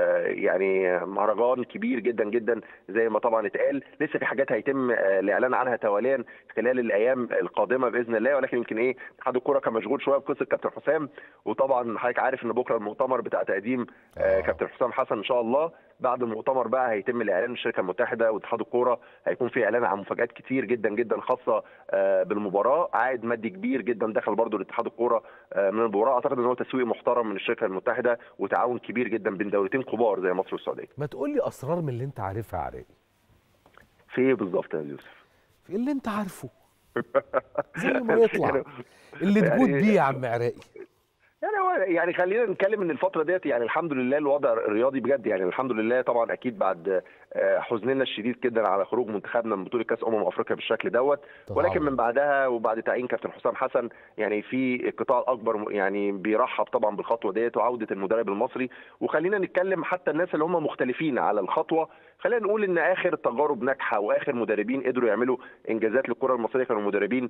[SPEAKER 6] يعني مهرجان كبير جدا جدا زي ما طبعا اتقال لسه في حاجات هيتم الاعلان عنها تواليا خلال الايام القادمه باذن الله ولكن يمكن ايه اتحاد الكوره كان مشغول شويه بقصه كابتن حسام وطبعا حضرتك عارف ان بكره المؤتمر بتاع تقديم كابتن حسام حسن ان شاء الله بعد المؤتمر بقى هيتم الاعلان من الشركه المتحده واتحاد الكوره هيكون في اعلان عن مفاجات كتير جدا جدا خاصه بالمباراه عائد مادي كبير جدا دخل برضه لاتحاد الكوره من المباراه اعتقد ان هو تسويق محترم من الشركه المتحده وتعاون كبير جدا بين دولتين كبار زي مصر والسعوديه
[SPEAKER 1] ما تقول لي اسرار من اللي انت عارفها يا عراقي
[SPEAKER 6] في ايه بالظبط يا يوسف
[SPEAKER 1] في اللي انت عارفه زي ما يطلع اللي تجود بيه يا عم عراقي
[SPEAKER 6] يعني هو يعني خلينا نتكلم ان الفتره ديت يعني الحمد لله الوضع الرياضي بجد يعني الحمد لله طبعا اكيد بعد حزننا الشديد جدا على خروج منتخبنا من بطوله كاس امم افريقيا بالشكل دوت ولكن من بعدها وبعد تعيين كابتن حسام حسن يعني في القطاع الاكبر يعني بيرحب طبعا بالخطوه ديت وعوده المدرب المصري وخلينا نتكلم حتى الناس اللي هم مختلفين على الخطوه خلينا نقول ان اخر تجارب ناجحه واخر مدربين قدروا يعملوا انجازات للكره المصريه كانوا مدربين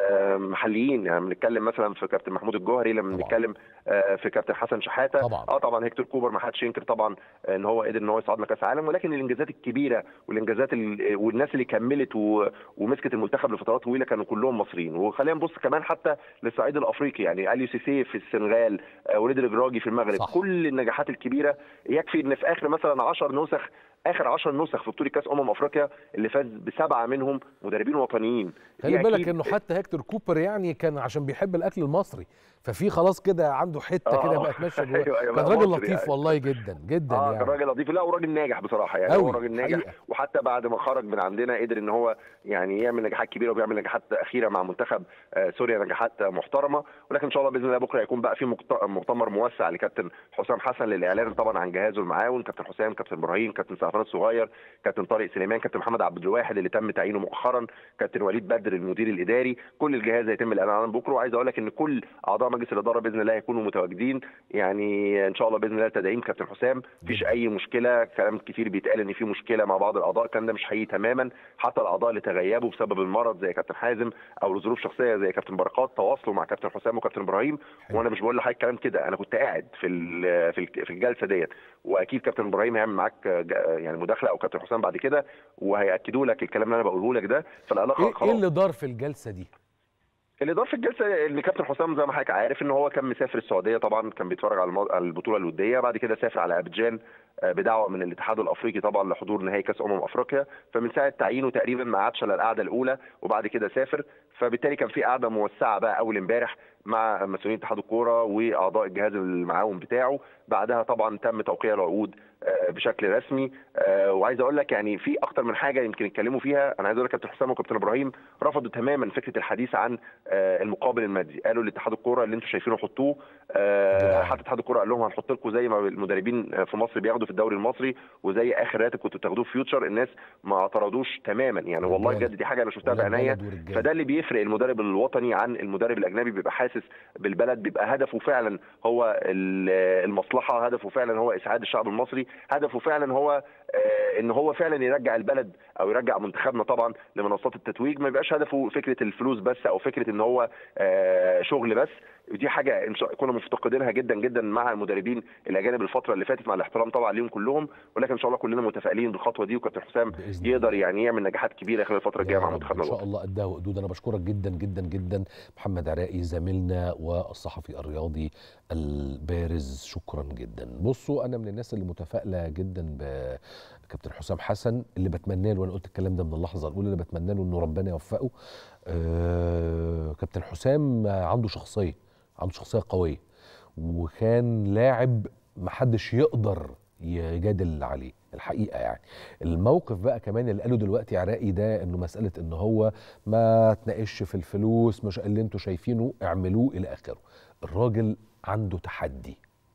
[SPEAKER 6] محليين يعني بنتكلم مثلا في كابتن محمود الجوهري لما بنتكلم في كابتن حسن شحاته
[SPEAKER 1] طبعا.
[SPEAKER 6] اه طبعا هيكتور كوبر ما حدش ينكر طبعا ان هو قدر ان هو يصعدنا كاس عالم ولكن الانجازات الكبيره والانجازات والناس اللي كملت و... ومسكت المنتخب لفترات طويله كانوا كلهم مصريين وخلينا نبص كمان حتى للصعيد الافريقي يعني اليو سيسي في السنغال وليد الجراجي في المغرب
[SPEAKER 1] صح.
[SPEAKER 6] كل النجاحات الكبيره يكفي ان في اخر مثلا 10 نسخ اخر 10 نسخ في بطوله كاس امم افريقيا اللي فاز بسبعه منهم مدربين وطنيين
[SPEAKER 1] خلي بالك انه حتى هيكتور كوبر يعني كان عشان بيحب الاكل المصري ففي خلاص كده عنده حته كده بقت ماشيه جواه
[SPEAKER 6] أيوة أيوة
[SPEAKER 1] كان
[SPEAKER 6] بقى
[SPEAKER 1] راجل
[SPEAKER 6] مصري
[SPEAKER 1] لطيف
[SPEAKER 6] يعني.
[SPEAKER 1] والله جدا جدا
[SPEAKER 6] اه
[SPEAKER 1] يعني
[SPEAKER 6] كان راجل لطيف لا وراجل ناجح بصراحه يعني
[SPEAKER 1] أوي،
[SPEAKER 6] هو راجل ناجح
[SPEAKER 1] حقيقة.
[SPEAKER 6] وحتى بعد ما خرج من عندنا قدر ان هو يعني يعمل نجاحات كبيره وبيعمل نجاحات اخيره مع منتخب آه، سوريا نجاحات محترمه ولكن ان شاء الله باذن الله بكره هيكون بقى في مقت- مؤتمر موسع لكابتن حسام حسن للاعلان طبعا عن جهازه المعاون كابتن حسام كابتن ابراهيم كابتن سعفان الصغير كابتن طارق سليمان كابتن محمد عبد الواحد اللي تم تعيينه مؤخرا كابتن وليد بدر المدير الاداري كل الجهاز هيتم الاعلان عنه بكره وعايز اقول لك ان كل اعضاء مجلس الاداره باذن الله هيكونوا متواجدين يعني ان شاء الله باذن الله تدعيم كابتن حسام مفيش اي مشكله كلام كتير بيتقال ان في مشكله مع بعض الاعضاء الكلام ده مش حقيقي تماما حتى الاعضاء اللي تغيبوا بسبب المرض زي كابتن حازم او لظروف شخصيه زي كابتن بركات تواصلوا مع كابتن حسام وكابتن ابراهيم وانا مش بقول لحضرتك كلام كده انا كنت قاعد في ال- في ال- في الجلسه ديت واكيد كابتن ابراهيم هيعمل معاك ج- يعني مداخله او كابتن حسام بعد كده وهياكدوا لك الكلام اللي انا بقوله لك ده فالعلاقه
[SPEAKER 1] ايه إيه
[SPEAKER 6] خلاص
[SPEAKER 1] اللي دار في الجلسه دي
[SPEAKER 6] اللي دار في الجلسه ان كابتن حسام زي ما حضرتك عارف ان هو كان مسافر السعوديه طبعا كان بيتفرج على المو- على البطوله الوديه بعد كده سافر على ابيجان آه، بدعوه من الاتحاد الافريقي طبعا لحضور نهائي كاس امم افريقيا فمن ساعه تعيينه تقريبا ما عادش الا القعده الاولى وبعد كده سافر فبالتالي كان في قعده موسعه بقى اول امبارح مع مسؤولين اتحاد الكوره واعضاء الجهاز المعاون بتاعه بعدها طبعا تم توقيع العقود آه، بشكل رسمي آه، وعايز اقول لك يعني في اكتر من حاجه يمكن يتكلموا فيها انا عايز اقول لك كابتن حسام وكابتن ابراهيم رفضوا تماما فكره الحديث عن آه، المقابل المادي قالوا لاتحاد الكوره اللي انتم شايفينه حطوه آه،
[SPEAKER 1] جدع.
[SPEAKER 6] حتى اتحاد الكوره قال لهم هنحط لكم زي ما المدربين في مصر بياخدوا في الدوري المصري وزي اخر راتب كنتوا بتاخدوه في فيوتشر الناس ما اعترضوش تماما يعني والله
[SPEAKER 1] رجالة.
[SPEAKER 6] بجد دي حاجه انا شفتها
[SPEAKER 1] ولاد
[SPEAKER 6] بعينيا
[SPEAKER 1] بلد ورجالة.
[SPEAKER 6] فده اللي بيفرق المدرب الوطني عن المدرب الاجنبي بيبقى حاسس بالبلد بيبقى هدفه فعلا هو ال- المصلحه هدفه فعلا هو اسعاد الشعب المصري هدفه فعلا هو آه، ان هو فعلا يرجع البلد او يرجع منتخبنا طبعا لمنصات التتويج ما يبقاش هدفه فكره الفلوس بس او فكره ان هو آه، شغل بس ودي حاجه إن شاء- كنا مفتقدينها جدا جدا مع المدربين الاجانب الفتره اللي فاتت مع الاحترام طبعا ليهم كلهم ولكن ان شاء الله كلنا متفائلين بالخطوه دي وكابتن حسام
[SPEAKER 1] بإذن
[SPEAKER 6] يقدر يعني يعمل نجاحات كبيره خلال الفتره الجايه
[SPEAKER 1] يا
[SPEAKER 6] مع
[SPEAKER 1] رب
[SPEAKER 6] منتخبنا
[SPEAKER 1] ان شاء
[SPEAKER 6] الوطني
[SPEAKER 1] الله قدها وقدود انا بشكرك جدا جدا جدا محمد عراقي زميلنا والصحفي الرياضي البارز شكرا جدا بصوا انا من الناس اللي متفائله جدا بكابتن حسام حسن اللي بتمنى له وانا قلت الكلام ده من اللحظه الاولى اللي بتمنى له انه ربنا يوفقه آه كابتن حسام عنده شخصيه عنده شخصيه قويه وكان لاعب محدش يقدر يجادل عليه الحقيقه يعني الموقف بقى كمان اللي قاله دلوقتي عراقي ده انه مساله ان هو ما تناقش في الفلوس مش اللي انتوا شايفينه اعملوه الى اخره الراجل عنده تحدي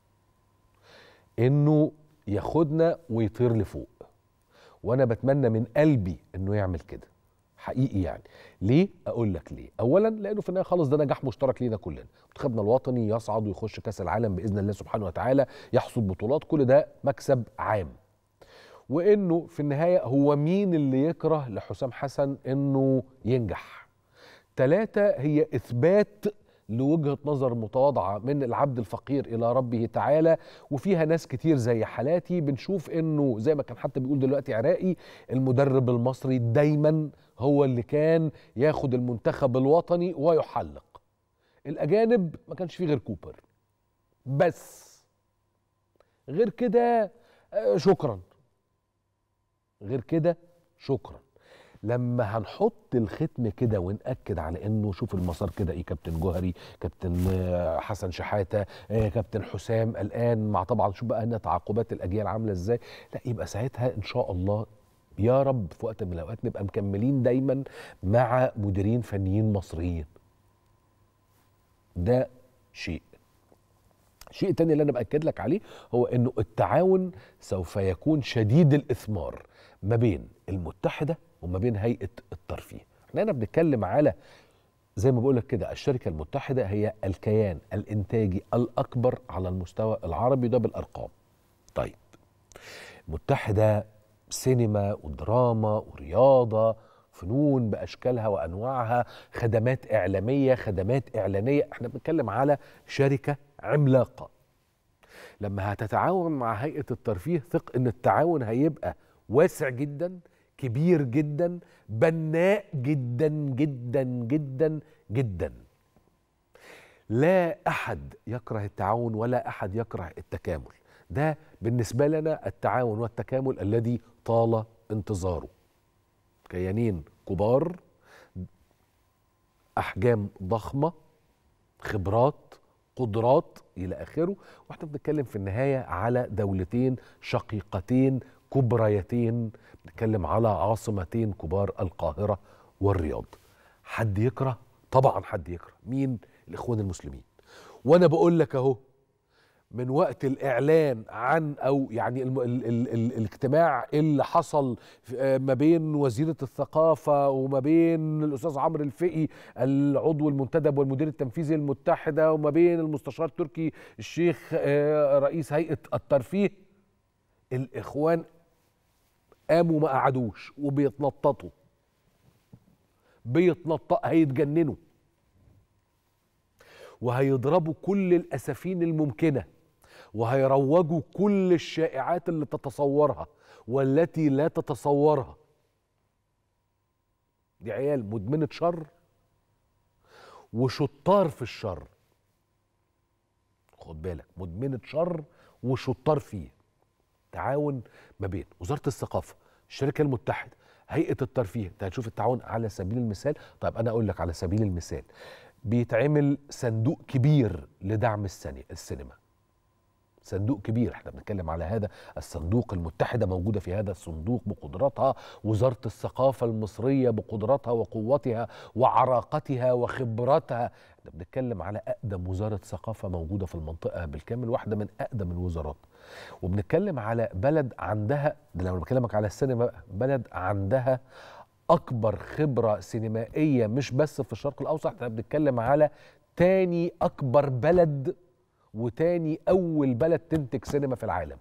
[SPEAKER 1] انه ياخدنا ويطير لفوق وانا بتمنى من قلبي انه يعمل كده حقيقي يعني ليه اقول لك ليه اولا لانه في النهايه خالص ده نجاح مشترك لينا كلنا منتخبنا الوطني يصعد ويخش كاس العالم باذن الله سبحانه وتعالى يحصد بطولات كل ده مكسب عام وانه في النهايه هو مين اللي يكره لحسام حسن انه ينجح ثلاثة هي إثبات لوجهة نظر متواضعة من العبد الفقير إلى ربه تعالى وفيها ناس كتير زي حالاتي بنشوف إنه زي ما كان حتى بيقول دلوقتي عراقي المدرب المصري دايما هو اللي كان ياخد المنتخب الوطني ويحلق الأجانب ما كانش فيه غير كوبر بس غير كده آه، شكرا غير كده شكرا لما هنحط الختم كده ونأكد على انه شوف المسار كده ايه كابتن جوهري كابتن آه، حسن شحاته آه، كابتن حسام الان مع طبعا شوف بقى هنا تعاقبات الاجيال عامله ازاي لا يبقى ساعتها ان شاء الله يا رب في وقت من الاوقات نبقى مكملين دايما مع مديرين فنيين مصريين ده شيء الشيء التاني اللي انا باكد لك عليه هو انه التعاون سوف يكون شديد الاثمار ما بين المتحده وما بين هيئه الترفيه احنا هنا بنتكلم على زي ما بقول لك كده الشركه المتحده هي الكيان الانتاجي الاكبر على المستوى العربي ده بالارقام طيب متحده سينما ودراما ورياضه فنون باشكالها وانواعها خدمات اعلاميه خدمات اعلانيه احنا بنتكلم على شركه عملاقه لما هتتعاون مع هيئه الترفيه ثق ان التعاون هيبقى واسع جدا كبير جدا بناء جدا جدا جدا جدا لا احد يكره التعاون ولا احد يكره التكامل ده بالنسبه لنا التعاون والتكامل الذي طال انتظاره كيانين كبار احجام ضخمه خبرات قدرات الى اخره واحنا بنتكلم في النهايه على دولتين شقيقتين كبريتين بنتكلم على عاصمتين كبار القاهره والرياض حد يكره طبعا حد يكره مين الاخوان المسلمين وانا بقول لك اهو من وقت الاعلان عن او يعني الم... ال... ال... ال... الاجتماع اللي حصل في- آه، ما بين وزيره الثقافه وما بين الاستاذ عمرو الفقي العضو المنتدب والمدير التنفيذي المتحده وما بين المستشار تركي الشيخ آه، رئيس هيئه الترفيه الاخوان قاموا ما قعدوش وبيتنططوا بيتنطط هيتجننوا وهيضربوا كل الاسافين الممكنه وهيروجوا كل الشائعات اللي تتصورها والتي لا تتصورها دي عيال مدمنه شر وشطار في الشر خد بالك مدمنه شر وشطار فيه تعاون ما بين وزاره الثقافه الشركه المتحده هيئه الترفيه انت هتشوف التعاون على سبيل المثال طيب انا اقول لك على سبيل المثال بيتعمل صندوق كبير لدعم السني السينما صندوق كبير احنا بنتكلم على هذا الصندوق المتحدة موجودة في هذا الصندوق بقدراتها وزارة الثقافة المصرية بقدراتها وقوتها وعراقتها وخبراتها احنا بنتكلم على أقدم وزارة ثقافة موجودة في المنطقة بالكامل واحدة من أقدم الوزارات وبنتكلم على بلد عندها ده لما بكلمك على السينما بقى، بلد عندها أكبر خبرة سينمائية مش بس في الشرق الأوسط احنا بنتكلم على تاني أكبر بلد وتاني أول بلد تنتج سينما في العالم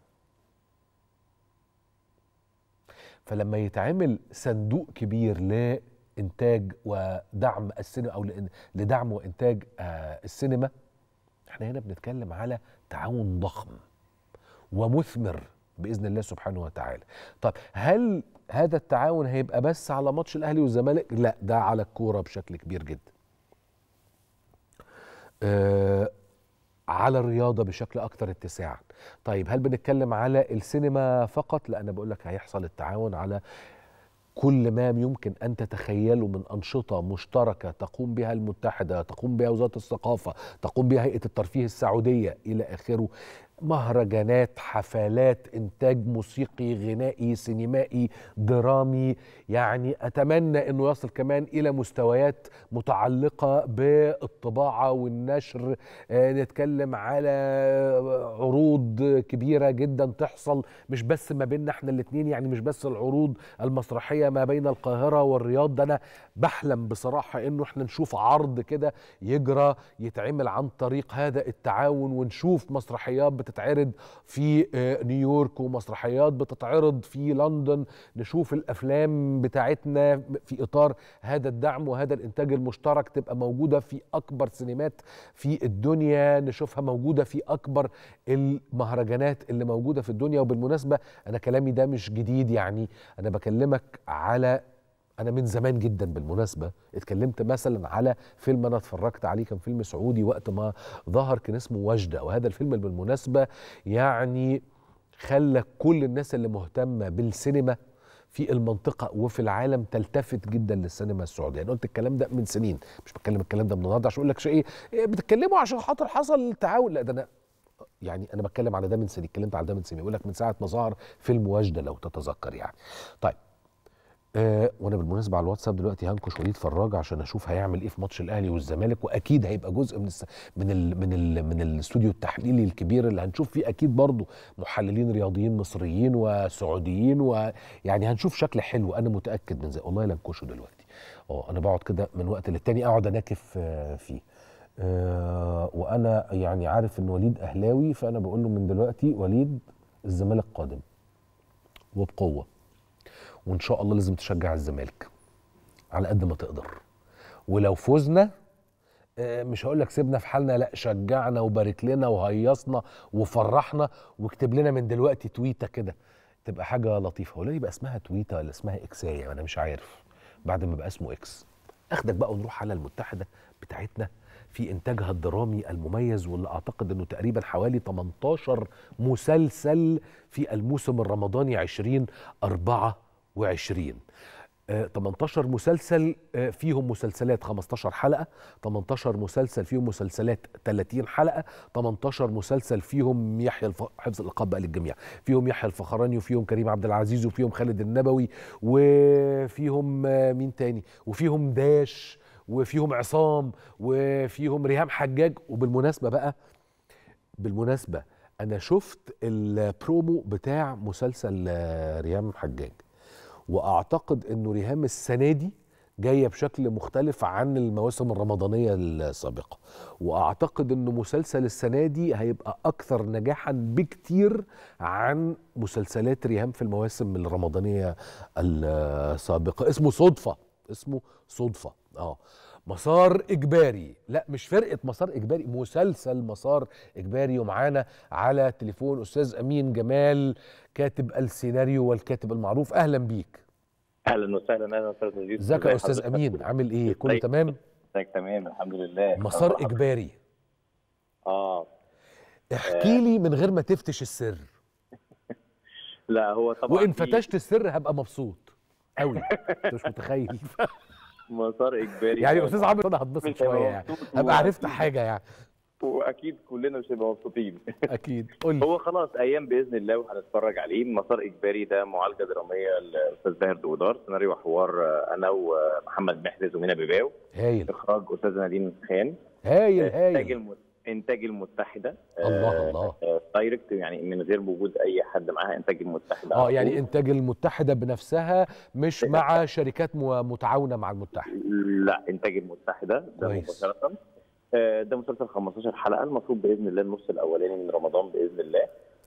[SPEAKER 1] فلما يتعمل صندوق كبير لإنتاج ودعم السينما أو لإن- لدعم وإنتاج آه، السينما احنا هنا بنتكلم على تعاون ضخم ومثمر باذن الله سبحانه وتعالى. طب هل هذا التعاون هيبقى بس على ماتش الاهلي والزمالك؟ لا ده على الكوره بشكل كبير جدا. آه على الرياضه بشكل اكثر اتساعا. طيب هل بنتكلم على السينما فقط؟ لا انا بقول لك هيحصل التعاون على كل ما يمكن ان تتخيله من انشطه مشتركه تقوم بها المتحده، تقوم بها وزاره الثقافه، تقوم بها هيئه الترفيه السعوديه الى اخره. مهرجانات، حفلات، انتاج موسيقي، غنائي، سينمائي، درامي، يعني اتمنى انه يصل كمان الى مستويات متعلقه بالطباعه والنشر، آه، نتكلم على عروض كبيره جدا تحصل مش بس ما بيننا احنا الاثنين يعني مش بس العروض المسرحيه ما بين القاهره والرياض ده انا بحلم بصراحه انه احنا نشوف عرض كده يجرى يتعمل عن طريق هذا التعاون ونشوف مسرحيات بتتعرض في آه، نيويورك ومسرحيات بتتعرض في لندن نشوف الافلام بتاعتنا في اطار هذا الدعم وهذا الانتاج المشترك تبقى موجوده في اكبر سينمات في الدنيا نشوفها موجوده في اكبر المهرجانات اللي موجوده في الدنيا وبالمناسبه انا كلامي ده مش جديد يعني انا بكلمك على انا من زمان جدا بالمناسبه اتكلمت مثلا على فيلم انا اتفرجت عليه كان فيلم سعودي وقت ما ظهر كان اسمه وجده وهذا الفيلم بالمناسبه يعني خلى كل الناس اللي مهتمه بالسينما في المنطقة وفي العالم تلتفت جدا للسينما السعودية، أنا قلت الكلام ده من سنين، مش بتكلم الكلام ده من النهارده عشان أقول لك شيء إيه إيه بتتكلموا عشان خاطر حصل تعاون، لا ده أنا يعني أنا بتكلم على ده من سنين، اتكلمت على ده من سنين، بقول لك من ساعة ما ظهر فيلم وجدة لو تتذكر يعني. طيب آه وانا بالمناسبه على الواتساب دلوقتي هنكش وليد فراج عشان اشوف هيعمل ايه في ماتش الاهلي والزمالك واكيد هيبقى جزء من الس... من ال... من ال... من الاستوديو التحليلي الكبير اللي هنشوف فيه اكيد برضه محللين رياضيين مصريين وسعوديين ويعني هنشوف شكل حلو انا متاكد من زي والله لا انكشه دلوقتي اه انا بقعد كده من وقت للتاني اقعد اناكف آه فيه آه وانا يعني عارف ان وليد اهلاوي فانا بقول له من دلوقتي وليد الزمالك قادم وبقوه وان شاء الله لازم تشجع الزمالك على قد ما تقدر ولو فزنا آه، مش هقول لك سيبنا في حالنا لا شجعنا وبارك لنا وهيصنا وفرحنا واكتب لنا من دلوقتي تويته كده تبقى حاجه لطيفه ولا يبقى اسمها تويته ولا اسمها اكسايه انا مش عارف بعد ما بقى اسمه اكس اخدك بقى ونروح على المتحده بتاعتنا في انتاجها الدرامي المميز واللي اعتقد انه تقريبا حوالي 18 مسلسل في الموسم الرمضاني 2024 آه، 18 مسلسل آه، فيهم مسلسلات 15 حلقة 18 مسلسل فيهم مسلسلات 30 حلقة 18 مسلسل فيهم يحيى الف... حفظ الألقاب بقى للجميع فيهم يحيى الفخراني وفيهم كريم عبد العزيز وفيهم خالد النبوي وفيهم آه، مين تاني وفيهم داش وفيهم عصام وفيهم ريهام حجاج وبالمناسبة بقى بالمناسبة أنا شفت البرومو بتاع مسلسل آه، ريهام حجاج واعتقد انه ريهام السنه دي جايه بشكل مختلف عن المواسم الرمضانيه السابقه واعتقد انه مسلسل السنه دي هيبقى اكثر نجاحا بكتير عن مسلسلات ريهام في المواسم الرمضانيه السابقه اسمه صدفه اسمه صدفه اه مسار اجباري لا مش فرقه مسار اجباري مسلسل مسار اجباري ومعانا على تليفون استاذ امين جمال كاتب السيناريو والكاتب المعروف اهلا بيك
[SPEAKER 7] اهلا وسهلا اهلا استاذ نجيب
[SPEAKER 1] ازيك يا
[SPEAKER 7] ازي
[SPEAKER 1] استاذ
[SPEAKER 7] حضرتك؟
[SPEAKER 1] امين عامل ايه كله
[SPEAKER 7] ازيك؟
[SPEAKER 1] تمام
[SPEAKER 7] ازيك تمام الحمد لله
[SPEAKER 1] مسار اجباري
[SPEAKER 7] اه
[SPEAKER 1] احكي لي من غير ما تفتش السر
[SPEAKER 7] لا هو طبعا
[SPEAKER 1] وان
[SPEAKER 7] في
[SPEAKER 1] فتشت السر هبقى مبسوط قوي انت مش متخيل
[SPEAKER 7] مسار اجباري
[SPEAKER 1] يعني
[SPEAKER 7] هو
[SPEAKER 1] استاذ عمرو انا هتبسط
[SPEAKER 7] مش
[SPEAKER 1] شويه
[SPEAKER 7] هيبقى
[SPEAKER 1] يعني
[SPEAKER 7] مبسوط
[SPEAKER 1] ابقى عرفت
[SPEAKER 7] وأكيد-
[SPEAKER 1] حاجه يعني
[SPEAKER 7] واكيد كلنا مش هنبقى مبسوطين
[SPEAKER 1] اكيد قول لي
[SPEAKER 7] هو خلاص ايام باذن الله وهنتفرج عليه مسار اجباري ده معالجه دراميه للاستاذ باهر دودار سيناريو وحوار آه، انا ومحمد محرز ومنى بيباو
[SPEAKER 1] هايل
[SPEAKER 7] اخراج استاذ نادين خان
[SPEAKER 1] هايل
[SPEAKER 7] انتاج
[SPEAKER 1] هايل
[SPEAKER 7] الم... انتاج المتحده
[SPEAKER 1] الله الله
[SPEAKER 7] آه، دايركت يعني من غير وجود اي حد معاها انتاج المتحده
[SPEAKER 1] اه
[SPEAKER 7] على
[SPEAKER 1] يعني
[SPEAKER 7] طول.
[SPEAKER 1] انتاج المتحده بنفسها مش مع شركات م- متعاونه مع المتحده
[SPEAKER 7] لا انتاج المتحده ده
[SPEAKER 1] كويس.
[SPEAKER 7] مباشره آه، ده مسلسل 15 حلقه المفروض باذن الله النص الاولاني من رمضان باذن الله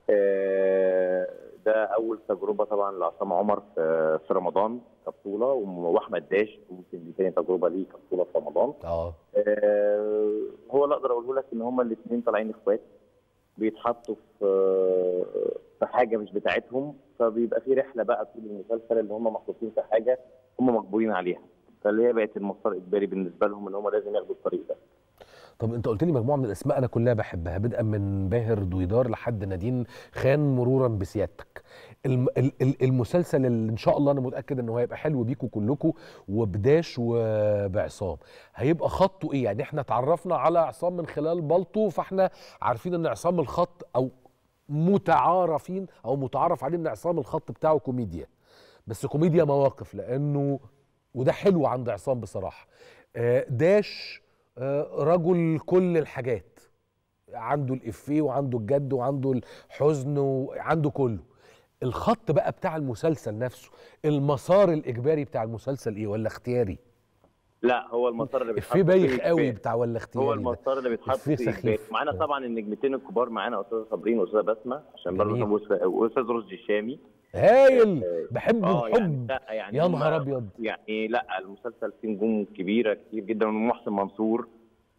[SPEAKER 7] آه، ده اول تجربه طبعا لعصام عمر في في رمضان كبطوله وم- واحمد داش ممكن دي تاني تجربه ليه كبطوله في رمضان
[SPEAKER 1] اه
[SPEAKER 7] آه، هو اللي اقدر اقوله لك ان هما الاثنين طالعين اخوات بيتحطوا في في حاجه مش بتاعتهم فبيبقى في رحله بقى طول المسلسل اللي هم محطوطين في حاجه هم مجبورين عليها فاللي هي بقت المسار اجباري بالنسبه لهم ان هم لازم ياخدوا الطريق ده
[SPEAKER 1] طب انت قلت لي مجموعه من الاسماء انا كلها بحبها بدءا من باهر دويدار لحد نادين خان مرورا بسيادتك الم ال- ال- المسلسل اللي ان شاء الله انا متاكد ان هو هيبقى حلو بيكوا كلكوا وبداش وبعصام هيبقى خطه ايه يعني احنا اتعرفنا على عصام من خلال بالطو فاحنا عارفين ان عصام الخط او متعارفين او متعارف عليه ان عصام الخط بتاعه كوميديا بس كوميديا مواقف لانه وده حلو عند عصام بصراحه آه، داش آه، رجل كل الحاجات عنده الافيه وعنده الجد وعنده الحزن وعنده كله الخط بقى بتاع المسلسل نفسه المسار الاجباري بتاع المسلسل ايه ولا اختياري
[SPEAKER 7] لا هو المسار اللي بيتحط
[SPEAKER 1] افيه بايخ
[SPEAKER 7] فيه
[SPEAKER 1] قوي
[SPEAKER 7] إجباري.
[SPEAKER 1] بتاع ولا اختياري
[SPEAKER 7] هو
[SPEAKER 1] ده.
[SPEAKER 7] المسار اللي بيتحط
[SPEAKER 1] إفيه
[SPEAKER 7] فيه
[SPEAKER 1] سخيف.
[SPEAKER 7] إجباري. معانا
[SPEAKER 1] آه.
[SPEAKER 7] طبعا النجمتين الكبار معانا استاذه صابرين واستاذه بسمه عشان برضه
[SPEAKER 1] جميل.
[SPEAKER 7] أستاذ- واستاذ رشدي الشامي
[SPEAKER 1] هايل بحبه
[SPEAKER 7] اه يعني
[SPEAKER 1] بحب
[SPEAKER 7] لا يعني
[SPEAKER 1] يا
[SPEAKER 7] هم-
[SPEAKER 1] نهار ابيض
[SPEAKER 7] يعني لا المسلسل فيه نجوم كبيره كتير جدا محسن منصور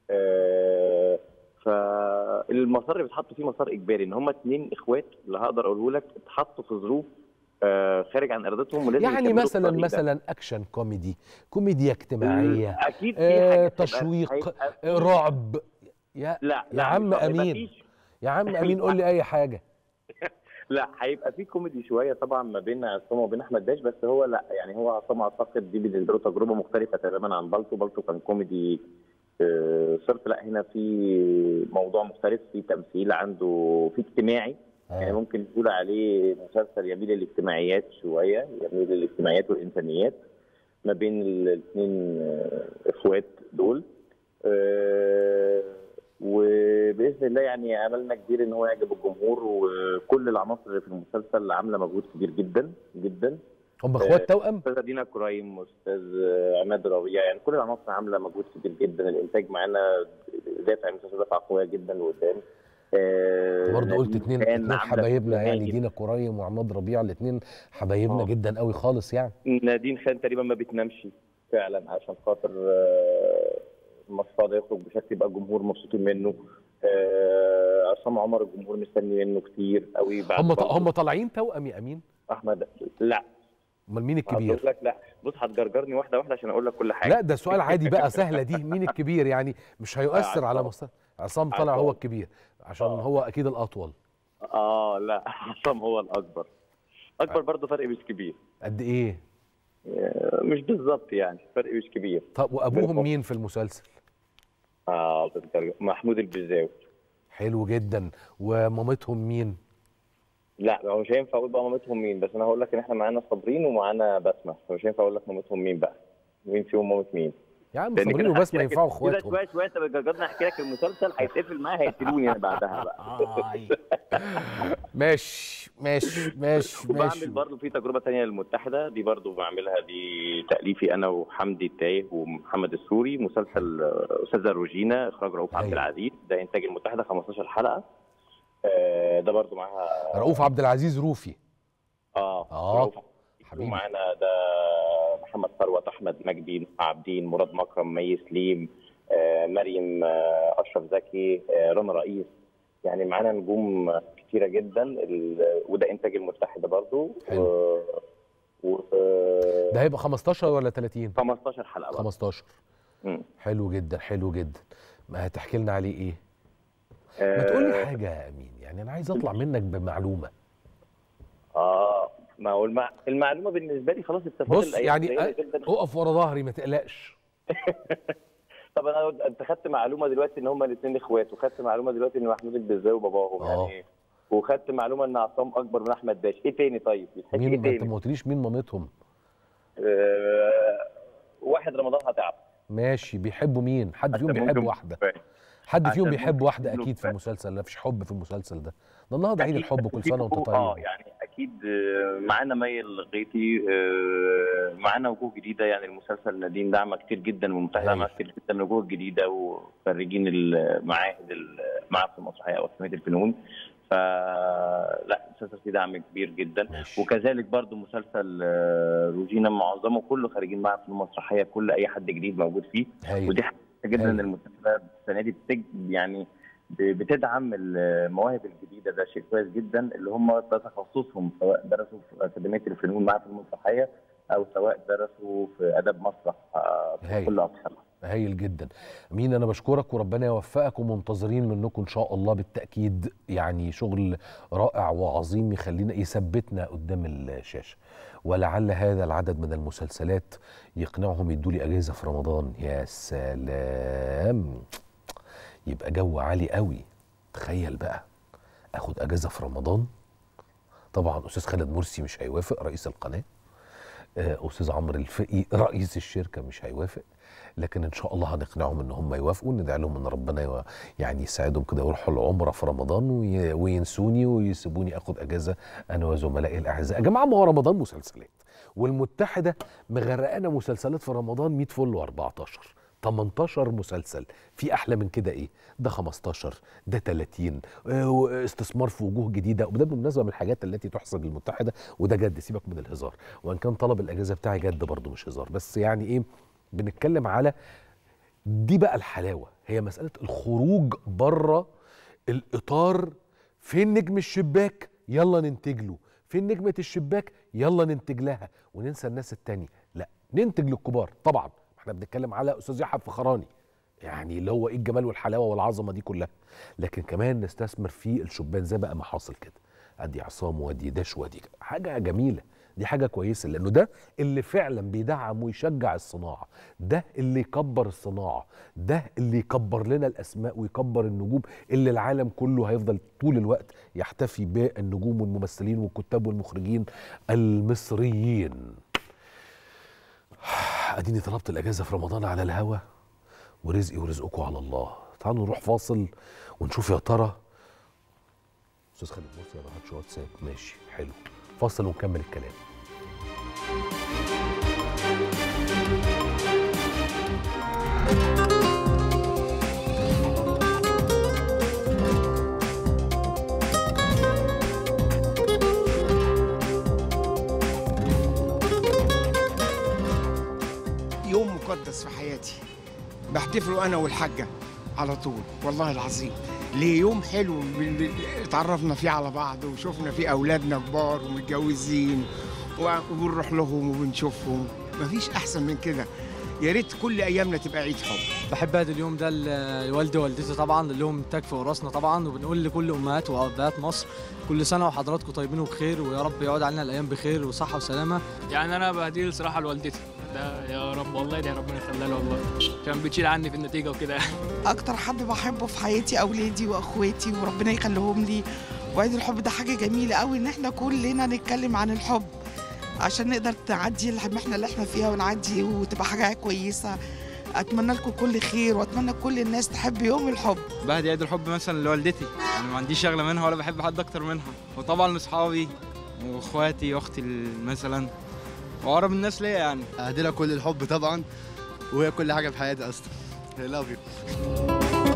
[SPEAKER 7] آه فالمسار اللي بيتحط فيه مسار اجباري ان هم اتنين اخوات اللي هقدر اقوله لك اتحطوا في ظروف آه خارج عن ارادتهم ولازم
[SPEAKER 1] يعني
[SPEAKER 7] يكملوا
[SPEAKER 1] مثلا
[SPEAKER 7] الطريق ده.
[SPEAKER 1] مثلا اكشن كوميدي كوميديا اجتماعيه
[SPEAKER 7] اكيد في
[SPEAKER 1] آه
[SPEAKER 7] حاجة هتبقى-
[SPEAKER 1] تشويق
[SPEAKER 7] هيبقى في-
[SPEAKER 1] آه رعب يا
[SPEAKER 7] لا
[SPEAKER 1] يا
[SPEAKER 7] لا
[SPEAKER 1] عم
[SPEAKER 7] مش هيبقى
[SPEAKER 1] امين
[SPEAKER 7] فيه-
[SPEAKER 1] يا عم امين قول لي اي حاجه
[SPEAKER 7] لا هيبقى في كوميدي شويه طبعا ما بين عصام وبين احمد داش بس هو لا يعني هو عصام اعتقد دي بالنسبه له تجربه مختلفه تماما عن بالتو بالتو كان كوميدي آه، صرف لا هنا في موضوع مختلف في تمثيل عنده في اجتماعي يعني
[SPEAKER 1] آه.
[SPEAKER 7] ممكن نقول عليه مسلسل يميل للاجتماعيات شويه يميل للاجتماعيات والانسانيات ما بين الاثنين اخوات دول آه، وباذن الله يعني املنا كبير ان هو يعجب الجمهور وكل العناصر اللي في المسلسل عامله مجهود كبير جدا جدا
[SPEAKER 1] هم اخوات توأم
[SPEAKER 7] استاذه دينا كرايم واستاذ عماد ربيع يعني كل العناصر عامله مجهود كبير جدا الانتاج معانا دافع المسلسل دافع قويه جدا لقدام آه،
[SPEAKER 1] برضه قلت
[SPEAKER 7] نادين
[SPEAKER 1] اتنين
[SPEAKER 7] خان
[SPEAKER 1] اتنين
[SPEAKER 7] عاملة
[SPEAKER 1] حبايبنا
[SPEAKER 7] فيلم
[SPEAKER 1] يعني
[SPEAKER 7] هايل.
[SPEAKER 1] دينا كرايم وعماد ربيع الاتنين حبايبنا
[SPEAKER 7] آه.
[SPEAKER 1] جدا قوي خالص يعني
[SPEAKER 7] نادين خان تقريبا ما بتنامش فعلا عشان خاطر آه، المشروع ده يخرج بشكل يبقى الجمهور مبسوطين منه آه، عصام عمر الجمهور مستني منه كتير قوي بعد
[SPEAKER 1] هم
[SPEAKER 7] برضه
[SPEAKER 1] هم طالعين توأم يا امين
[SPEAKER 7] احمد لا
[SPEAKER 1] امال مين
[SPEAKER 7] هقول
[SPEAKER 1] الكبير
[SPEAKER 7] لك لا بص هتجرجرني واحده واحده عشان اقول لك كل حاجه
[SPEAKER 1] لا ده سؤال عادي بقى سهله دي مين الكبير يعني مش هيؤثر على
[SPEAKER 7] عصام.
[SPEAKER 1] مصر عصام طالع هو
[SPEAKER 7] عصام.
[SPEAKER 1] الكبير عشان
[SPEAKER 7] آه.
[SPEAKER 1] هو اكيد الاطول
[SPEAKER 7] اه لا عصام هو الاكبر اكبر برضه فرق مش كبير
[SPEAKER 1] قد ايه
[SPEAKER 7] آه، مش بالظبط يعني فرق مش كبير
[SPEAKER 1] طب وابوهم
[SPEAKER 7] بالظبط.
[SPEAKER 1] مين في المسلسل
[SPEAKER 7] اه بتجرجر. محمود البزاوي
[SPEAKER 1] حلو جدا ومامتهم مين
[SPEAKER 7] لا هو مش هينفع اقول بقى مامتهم مين بس انا هقول لك ان احنا معانا صابرين ومعانا بسمه فمش هينفع اقول لك مامتهم مين بقى مين فيهم مامة مين
[SPEAKER 1] يا عم
[SPEAKER 7] لأن
[SPEAKER 1] صابرين
[SPEAKER 7] كده
[SPEAKER 1] وبسمه
[SPEAKER 7] هحكي لك-
[SPEAKER 1] ينفعوا
[SPEAKER 7] كده
[SPEAKER 1] اخواتهم
[SPEAKER 7] شويه شويه انت بتجرجرني احكي لك المسلسل هيتقفل معايا هيقتلوني انا بعدها بقى
[SPEAKER 1] آي. ماشي ماشي ماشي
[SPEAKER 7] وبعمل
[SPEAKER 1] ماشي
[SPEAKER 7] برضه في تجربه تانية للمتحده دي برضه بعملها دي تاليفي انا وحمدي التايه ومحمد السوري مسلسل آه، استاذه روجينا اخراج رؤوف عبد
[SPEAKER 1] أيوة.
[SPEAKER 7] العزيز ده انتاج المتحده 15 حلقه آه، ده برضه معاها
[SPEAKER 1] رؤوف عبد العزيز روفي
[SPEAKER 7] اه
[SPEAKER 1] آه،
[SPEAKER 7] رؤوف
[SPEAKER 1] حبيبي.
[SPEAKER 7] ومعانا ده محمد ثروت احمد مجدي عابدين مراد مكرم مي سليم آه، مريم آه، اشرف زكي آه، رنا رئيس يعني معانا نجوم كتيره جدا ال- وده انتاج المتحده برضو
[SPEAKER 1] حلو.
[SPEAKER 7] و... و... آه،
[SPEAKER 1] ده هيبقى 15 ولا 30
[SPEAKER 7] 15 حلقه بقى
[SPEAKER 1] 15
[SPEAKER 7] مم.
[SPEAKER 1] حلو جدا حلو جدا ما هتحكي لنا عليه ايه ما تقول لي
[SPEAKER 7] آه،
[SPEAKER 1] حاجه يا امين يعني انا عايز اطلع منك بمعلومه
[SPEAKER 7] اه ما هو المع... المعلومه بالنسبه لي خلاص التفاصيل
[SPEAKER 1] بص
[SPEAKER 7] الأيام
[SPEAKER 1] يعني
[SPEAKER 7] قليلة
[SPEAKER 1] أ-
[SPEAKER 7] جدا.
[SPEAKER 1] اقف ورا ظهري ما تقلقش
[SPEAKER 7] طب انا انت خدت معلومه دلوقتي ان هما الاثنين اخوات وخدت معلومه دلوقتي ان محمود البزاوي وباباهم
[SPEAKER 1] آه.
[SPEAKER 7] يعني وخدت معلومه ان عصام اكبر من احمد داش ايه تاني طيب يتحكي
[SPEAKER 1] مين
[SPEAKER 7] ايه
[SPEAKER 1] ما انت
[SPEAKER 7] تاني
[SPEAKER 1] ما قلتليش مين مامتهم
[SPEAKER 7] آه، واحد رمضان هتعب
[SPEAKER 1] ماشي بيحبوا مين حد فيهم
[SPEAKER 7] عشان
[SPEAKER 1] بيحب
[SPEAKER 7] ممكن-
[SPEAKER 1] واحده حد
[SPEAKER 7] عشان
[SPEAKER 1] فيهم بيحب
[SPEAKER 7] ممكن
[SPEAKER 1] واحده
[SPEAKER 7] يكونوا
[SPEAKER 1] اكيد في
[SPEAKER 7] فاهم.
[SPEAKER 1] المسلسل ده مفيش حب في المسلسل ده ده النهارده عيد
[SPEAKER 7] أكيد
[SPEAKER 1] الحب كل
[SPEAKER 7] في
[SPEAKER 1] سنه وانت
[SPEAKER 7] وجوه-
[SPEAKER 1] طيب
[SPEAKER 7] اه يعني اكيد آه، معانا مي الغيطي آه، معانا وجوه جديده يعني المسلسل نادين دعمه كتير جدا والمتحده
[SPEAKER 1] هايل.
[SPEAKER 7] دعمه كتير جدا من وجوه جديده وخريجين المعاهد المعهد المسرحيه او اكاديميه الفنون فلا المسلسل فيه دعم كبير جدا
[SPEAKER 1] ماشي.
[SPEAKER 7] وكذلك برضو مسلسل آه، روجينا معظمه كله خريجين معهد فنون مسرحيه كل اي حد جديد موجود فيه
[SPEAKER 1] هايل
[SPEAKER 7] ودي حاجه جدا
[SPEAKER 1] هايل.
[SPEAKER 7] ان المسلسلات السنه دي بتج يعني ب- بتدعم المواهب الجديده ده شيء كويس جدا اللي هم ده تخصصهم سواء درسوا في اكاديميه الفنون معهد المسرحيه او سواء درسوا في اداب مسرح آه، في
[SPEAKER 1] هايل.
[SPEAKER 7] كل اقسامها
[SPEAKER 1] هايل جدا مين انا بشكرك وربنا يوفقك ومنتظرين منكم ان شاء الله بالتاكيد يعني شغل رائع وعظيم يخلينا يثبتنا قدام الشاشه ولعل هذا العدد من المسلسلات يقنعهم يدوا لي اجازه في رمضان يا سلام يبقى جو عالي قوي تخيل بقى اخد اجازه في رمضان طبعا استاذ خالد مرسي مش هيوافق رئيس القناه آه، استاذ عمرو الفقي رئيس الشركه مش هيوافق لكن ان شاء الله هنقنعهم ان هم يوافقوا ندعي لهم ان ربنا يو- يعني يساعدهم كده يروحوا العمره في رمضان وي- وينسوني ويسيبوني اخد اجازه انا وزملائي الاعزاء يا جماعه ما هو رمضان مسلسلات والمتحده مغرقانا مسلسلات في رمضان 100 فل و14 18 مسلسل في احلى من كده ايه ده 15 ده 30 آه، استثمار في وجوه جديده وده بالمناسبه من الحاجات التي تحسب للمتحده وده جد سيبك من الهزار وان كان طلب الاجازه بتاعي جد برضه مش هزار بس يعني ايه بنتكلم على دي بقى الحلاوه هي مساله الخروج بره الاطار فين نجم الشباك يلا ننتج له فين نجمه الشباك يلا ننتج لها وننسى الناس التانية لا ننتج للكبار طبعا احنا بنتكلم على استاذ يحيى فخراني يعني اللي هو ايه الجمال والحلاوه والعظمه دي كلها لكن كمان نستثمر في الشبان زي بقى ما حاصل كده ادي عصام وادي داش وادي حاجه جميله دي حاجه كويسه لانه ده اللي فعلا بيدعم ويشجع الصناعه ده اللي يكبر الصناعه ده اللي يكبر لنا الاسماء ويكبر النجوم اللي العالم كله هيفضل طول الوقت يحتفي بالنجوم والممثلين والكتاب والمخرجين المصريين اديني طلبت الاجازه في رمضان على الهوا ورزقي ورزقكم على الله تعالوا نروح فاصل ونشوف يا ترى استاذ خالد مرسي ما بعتش واتساب ماشي حلو فاصل ونكمل الكلام
[SPEAKER 8] يوم مقدس في حياتي بحتفله انا والحاجه على طول والله العظيم ليه يوم حلو بن- بن- اتعرفنا فيه على بعض وشفنا فيه اولادنا كبار ومتجوزين و- وبنروح لهم وبنشوفهم مفيش احسن من كده يا ريت كل ايامنا تبقى عيد حب
[SPEAKER 9] بحب ادي اليوم ده ل- لوالدي ووالدتي طبعا اللي لهم تاج في راسنا طبعا وبنقول لكل امهات وابهات مصر كل سنه وحضراتكم طيبين وبخير ويا رب يعود علينا الايام بخير وصحه وسلامه
[SPEAKER 10] يعني انا بهديه الصراحه لوالدتي ده يا رب والله ده ربنا يخليها له والله عشان بتشيل عني في النتيجه وكده يعني
[SPEAKER 11] اكتر حد بحبه في حياتي اولادي واخواتي وربنا يخليهم لي وعيد الحب ده حاجه جميله قوي ان احنا كلنا نتكلم عن الحب عشان نقدر نعدي المحنه اللي احنا فيها ونعدي وتبقى حاجه كويسه اتمنى لكم كل خير واتمنى كل الناس تحب يوم الحب
[SPEAKER 9] بهدي عيد الحب مثلا لوالدتي انا ما عنديش شغله منها ولا بحب حد اكتر منها وطبعا لاصحابي واخواتي واختي مثلا واقرب الناس ليا يعني
[SPEAKER 12] أهدي لها كل الحب طبعا وهي كل حاجة في حياتي أصلا I love you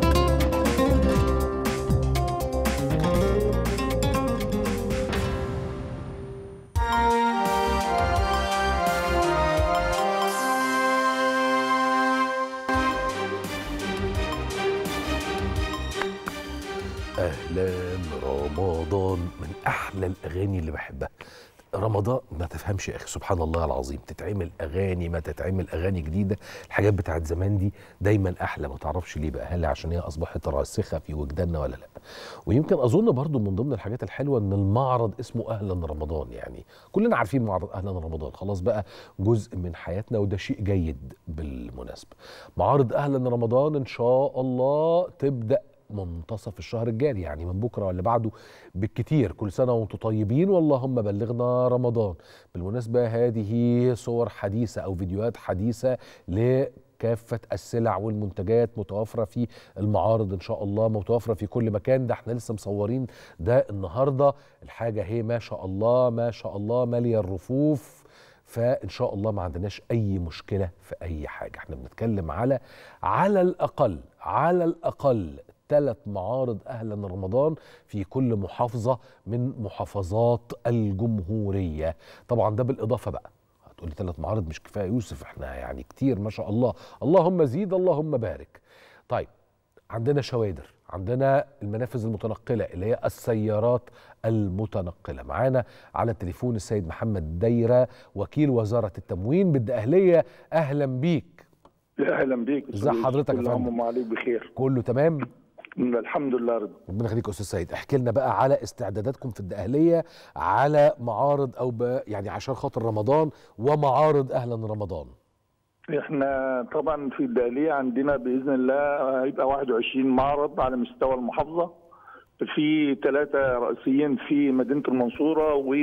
[SPEAKER 1] اهلا رمضان من احلى الاغاني اللي بحبها رمضان ما تفهمش يا اخي سبحان الله العظيم تتعمل اغاني ما تتعمل اغاني جديده الحاجات بتاعت زمان دي دايما احلى ما تعرفش ليه بقى هل عشان هي اصبحت راسخه في وجداننا ولا لا ويمكن اظن برضو من ضمن الحاجات الحلوه ان المعرض اسمه اهلا رمضان يعني كلنا عارفين معرض اهلا رمضان خلاص بقى جزء من حياتنا وده شيء جيد بالمناسبه معارض اهلا رمضان ان شاء الله تبدا منتصف الشهر الجاري يعني من بكره ولا بعده بالكتير كل سنه وانتم طيبين واللهم بلغنا رمضان بالمناسبه هذه صور حديثه او فيديوهات حديثه لكافه السلع والمنتجات متوفره في المعارض ان شاء الله متوفره في كل مكان ده احنا لسه مصورين ده النهارده الحاجه هي ما شاء الله ما شاء الله ماليه الرفوف فان شاء الله ما عندناش اي مشكله في اي حاجه احنا بنتكلم على على الاقل على الاقل ثلاث معارض اهلا رمضان في كل محافظه من محافظات الجمهوريه طبعا ده بالاضافه بقى هتقولي ثلاث معارض مش كفايه يوسف احنا يعني كتير ما شاء الله اللهم زيد اللهم بارك طيب عندنا شوادر عندنا المنافذ المتنقله اللي هي السيارات المتنقله معانا على التليفون السيد محمد دايره وكيل وزاره التموين بالدقهليه اهلا بيك
[SPEAKER 13] اهلا بيك
[SPEAKER 1] ازي حضرتك يا
[SPEAKER 13] كل عام
[SPEAKER 1] فندم
[SPEAKER 13] وعليك بخير
[SPEAKER 1] كله تمام
[SPEAKER 13] الحمد لله رضا
[SPEAKER 1] ربنا يخليك يا استاذ سيد احكي لنا بقى على استعداداتكم في الدقهليه على معارض او ب... يعني عشان خاطر رمضان ومعارض اهلا رمضان
[SPEAKER 13] احنا طبعا في الدالية عندنا باذن الله هيبقى 21 معرض على مستوى المحافظه في ثلاثة رئيسيين في مدينة المنصورة و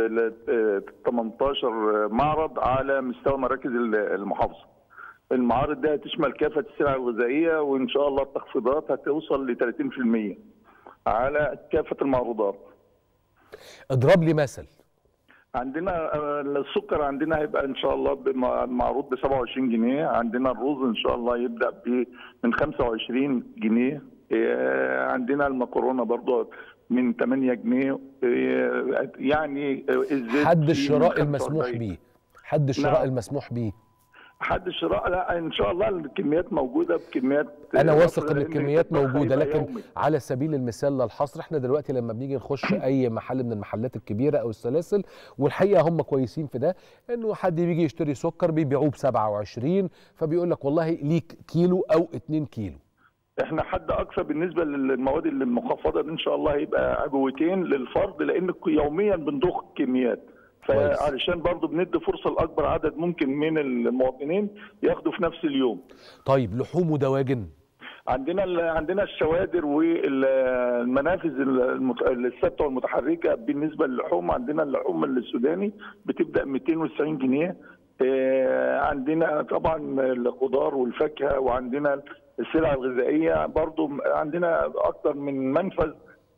[SPEAKER 13] 18 معرض على مستوى مراكز المحافظة. المعارض دي هتشمل كافة السلع الغذائية وإن شاء الله التخفيضات هتوصل ل 30% على كافة المعروضات.
[SPEAKER 1] اضرب لي مثل
[SPEAKER 13] عندنا آه، السكر عندنا هيبقى ان شاء الله بم- معروض ب 27 جنيه عندنا الرز ان شاء الله يبدا ب من 25 جنيه آه، عندنا المكرونه برضو من 8 جنيه آه، يعني آه، الزيت
[SPEAKER 1] حد
[SPEAKER 13] فيه
[SPEAKER 1] الشراء
[SPEAKER 13] من
[SPEAKER 1] المسموح
[SPEAKER 13] 45.
[SPEAKER 1] بيه حد الشراء
[SPEAKER 13] نعم.
[SPEAKER 1] المسموح بيه
[SPEAKER 13] حد الشراء لا ان شاء الله الكميات موجوده بكميات
[SPEAKER 1] انا
[SPEAKER 13] آه،
[SPEAKER 1] واثق ان
[SPEAKER 13] لأن
[SPEAKER 1] الكميات
[SPEAKER 13] الطبخ
[SPEAKER 1] موجوده
[SPEAKER 13] هيبقى
[SPEAKER 1] لكن
[SPEAKER 13] يومي.
[SPEAKER 1] على سبيل المثال للحصر احنا دلوقتي لما بنيجي نخش اي محل من المحلات الكبيره او السلاسل والحقيقه هم كويسين في ده انه حد بيجي يشتري سكر بيبيعوه ب 27 فبيقول لك والله ليك كيلو او 2 كيلو
[SPEAKER 13] احنا حد اقصى بالنسبه للمواد المخفضه دي ان شاء الله هيبقى عجوتين للفرد لان يوميا بنضخ كميات فعلشان برضه بندي فرصه لاكبر عدد ممكن من المواطنين ياخدوا في نفس اليوم
[SPEAKER 1] طيب لحوم ودواجن
[SPEAKER 13] عندنا ال- عندنا الشوادر والمنافذ المت- الثابته والمتحركه بالنسبه للحوم عندنا اللحوم السوداني بتبدا 290 جنيه آه، عندنا طبعا الخضار والفاكهه وعندنا السلع الغذائيه برضو عندنا اكثر من منفذ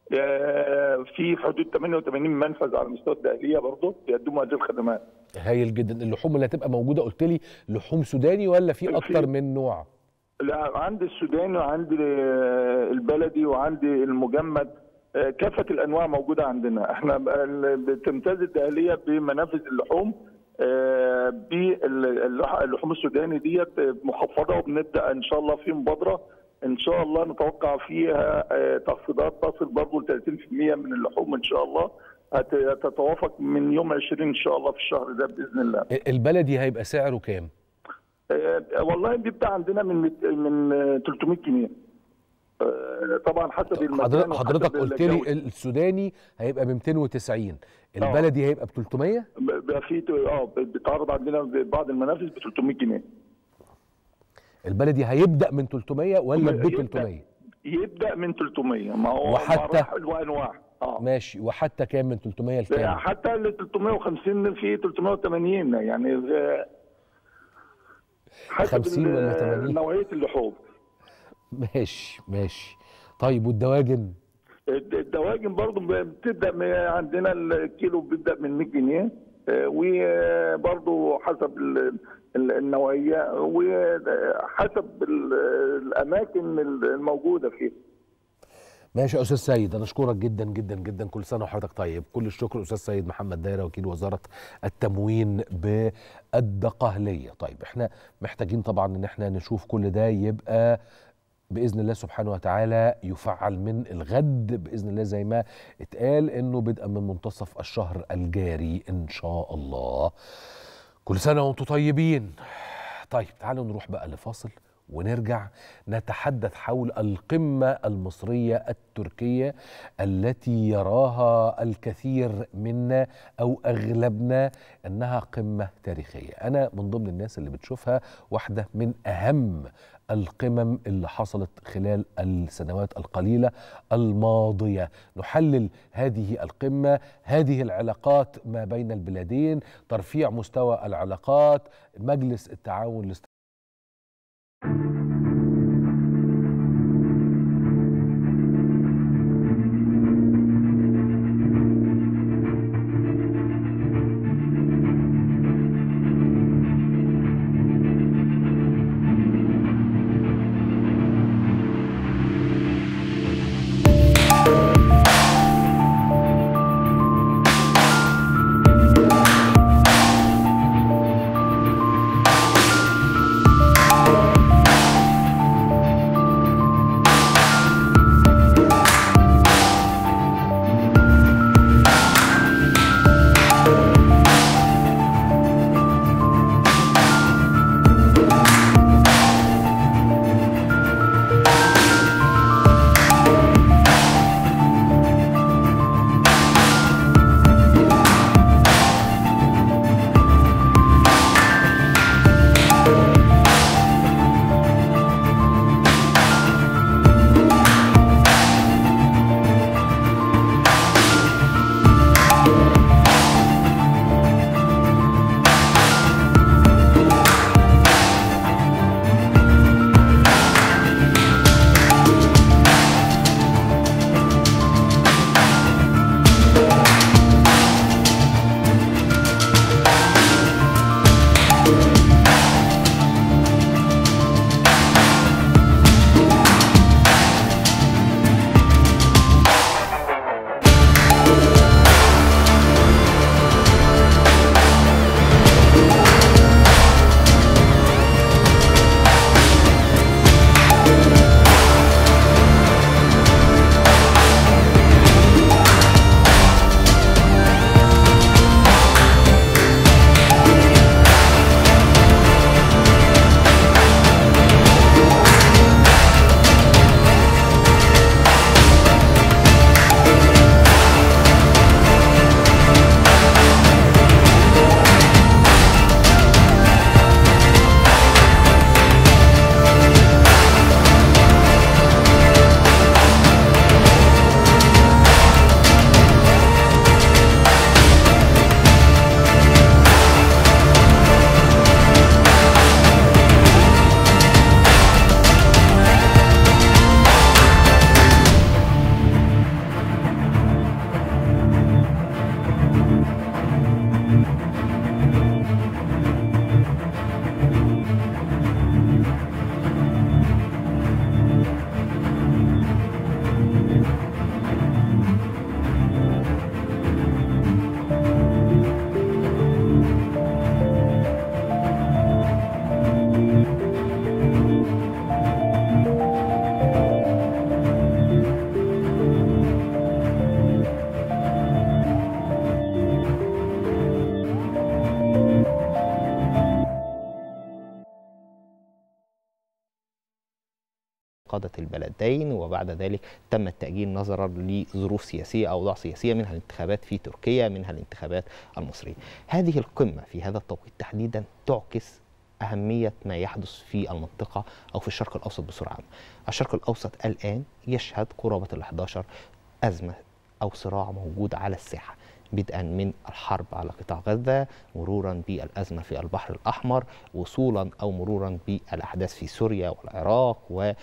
[SPEAKER 13] آه، في حدود 88 منفذ على مستوى الداخليه برضو بيقدموا هذه الخدمات
[SPEAKER 1] هايل جدا اللحوم اللي هتبقى موجوده قلت لي لحوم سوداني ولا في اكتر من نوع
[SPEAKER 13] لا عندي السوداني وعندي البلدي وعندي المجمد آه، كافة الأنواع موجودة عندنا احنا بقى ال- بتمتاز الدهلية بمنافذ اللحوم آه، باللحوم السوداني ديت مخفضة وبنبدأ إن شاء الله في مبادرة إن شاء الله نتوقع فيها آه، تخفيضات تصل برضه ل 30% من اللحوم إن شاء الله هت- هتتوافق من يوم 20 إن شاء الله في الشهر ده بإذن الله
[SPEAKER 1] البلدي هيبقى سعره كام
[SPEAKER 13] آه، والله بيبدا عندنا من مت- من آه، 300 جنيه آه، طبعا حسب المكان
[SPEAKER 1] حضرتك
[SPEAKER 13] وحسب
[SPEAKER 1] حضرتك قلت
[SPEAKER 13] الجودة.
[SPEAKER 1] لي السوداني هيبقى ب 290 البلدي هيبقى ب 300
[SPEAKER 13] بقى في اه بيتعرض عندنا بعض المنافذ ب 300 جنيه
[SPEAKER 1] البلدي هيبدا من 300 ولا ب
[SPEAKER 13] يبدأ-
[SPEAKER 1] 300
[SPEAKER 13] يبدا من 300 ما هو
[SPEAKER 1] وحتى-
[SPEAKER 13] مراحل وانواع اه
[SPEAKER 1] ماشي وحتى كام من 300 لكام
[SPEAKER 13] حتى ال 350 في 380 يعني آه، حسب
[SPEAKER 1] 50 ولا
[SPEAKER 13] ال-
[SPEAKER 1] 80
[SPEAKER 13] نوعيه اللحوم
[SPEAKER 1] ماشي ماشي طيب والدواجن
[SPEAKER 13] الدواجن برضو بتبدا من- عندنا الكيلو بيبدا من 100 جنيه آه، وبرضو حسب ال- ال- النوعيه وحسب ال- الاماكن الموجوده فيها
[SPEAKER 1] ماشي يا استاذ سيد انا اشكرك جدا جدا جدا كل سنه وحضرتك طيب كل الشكر استاذ سيد محمد دايره وكيل وزاره التموين بالدقهليه طيب احنا محتاجين طبعا ان احنا نشوف كل ده يبقى باذن الله سبحانه وتعالى يفعل من الغد باذن الله زي ما اتقال انه بدءا من منتصف الشهر الجاري ان شاء الله كل سنه وانتم طيبين طيب تعالوا نروح بقى لفاصل ونرجع نتحدث حول القمة المصرية التركية التي يراها الكثير منا أو أغلبنا أنها قمة تاريخية أنا من ضمن الناس اللي بتشوفها واحدة من أهم القمم اللي حصلت خلال السنوات القليلة الماضية نحلل هذه القمة هذه العلاقات ما بين البلادين ترفيع مستوى العلاقات مجلس التعاون الاست...
[SPEAKER 14] قادة البلدين وبعد ذلك تم التأجيل نظرا لظروف سياسية أو أوضاع سياسية منها الانتخابات في تركيا منها الانتخابات المصرية هذه القمة في هذا التوقيت تحديدا تعكس أهمية ما يحدث في المنطقة أو في الشرق الأوسط بصورة عامة الشرق الأوسط الآن يشهد قرابة ال 11 أزمة أو صراع موجود على الساحة بدءا من الحرب على قطاع غزة مرورا بالأزمة في البحر الأحمر وصولا أو مرورا بالأحداث في سوريا والعراق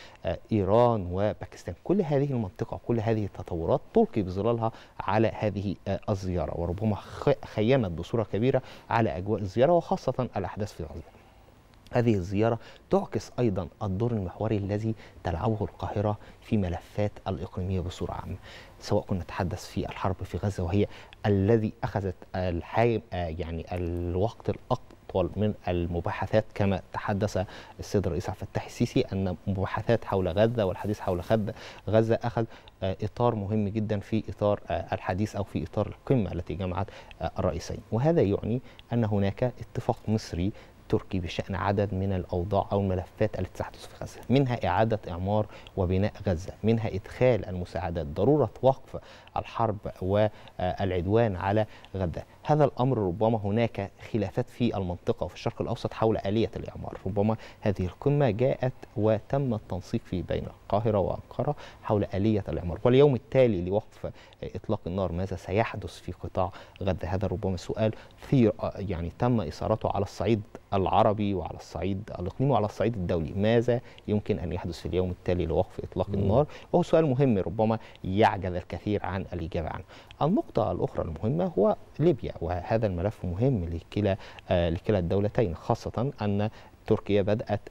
[SPEAKER 14] وإيران وباكستان كل هذه المنطقة وكل هذه التطورات تلقي بظلالها على هذه الزيارة وربما خيمت بصورة كبيرة على أجواء الزيارة وخاصة الأحداث في غزة هذه الزيارة تعكس أيضا الدور المحوري الذي تلعبه القاهرة في ملفات الإقليمية بصورة عامة سواء كنا نتحدث في الحرب في غزة وهي الذي أخذت الحاجم يعني الوقت طوال من المباحثات كما تحدث السيد الرئيس عبد الفتاح السيسي ان مباحثات حول غزه والحديث حول غزه غزه اخذ آه، اطار مهم جدا في اطار آه، الحديث او في اطار القمه التي جمعت آه، الرئيسين وهذا يعني ان هناك اتفاق مصري تركي بشأن عدد من الأوضاع أو الملفات التي تحدث في غزة منها إعادة إعمار وبناء غزة منها إدخال المساعدات ضرورة وقف الحرب والعدوان على غزة هذا الأمر ربما هناك خلافات في المنطقة وفي الشرق الأوسط حول آلية الإعمار ربما هذه القمة جاءت وتم التنسيق في بين القاهرة وأنقرة حول آلية الإعمار واليوم التالي لوقف إطلاق النار ماذا سيحدث في قطاع غزة هذا ربما سؤال في يعني تم إثارته على الصعيد العربي وعلى الصعيد الإقليمي وعلى الصعيد الدولي ماذا يمكن أن يحدث في اليوم التالي لوقف إطلاق النار وهو سؤال مهم ربما يعجز الكثير عن الإجابة عنه النقطة الأخرى المهمة هو ليبيا وهذا الملف مهم لكلا آه لكلا الدولتين خاصة أن تركيا بدأت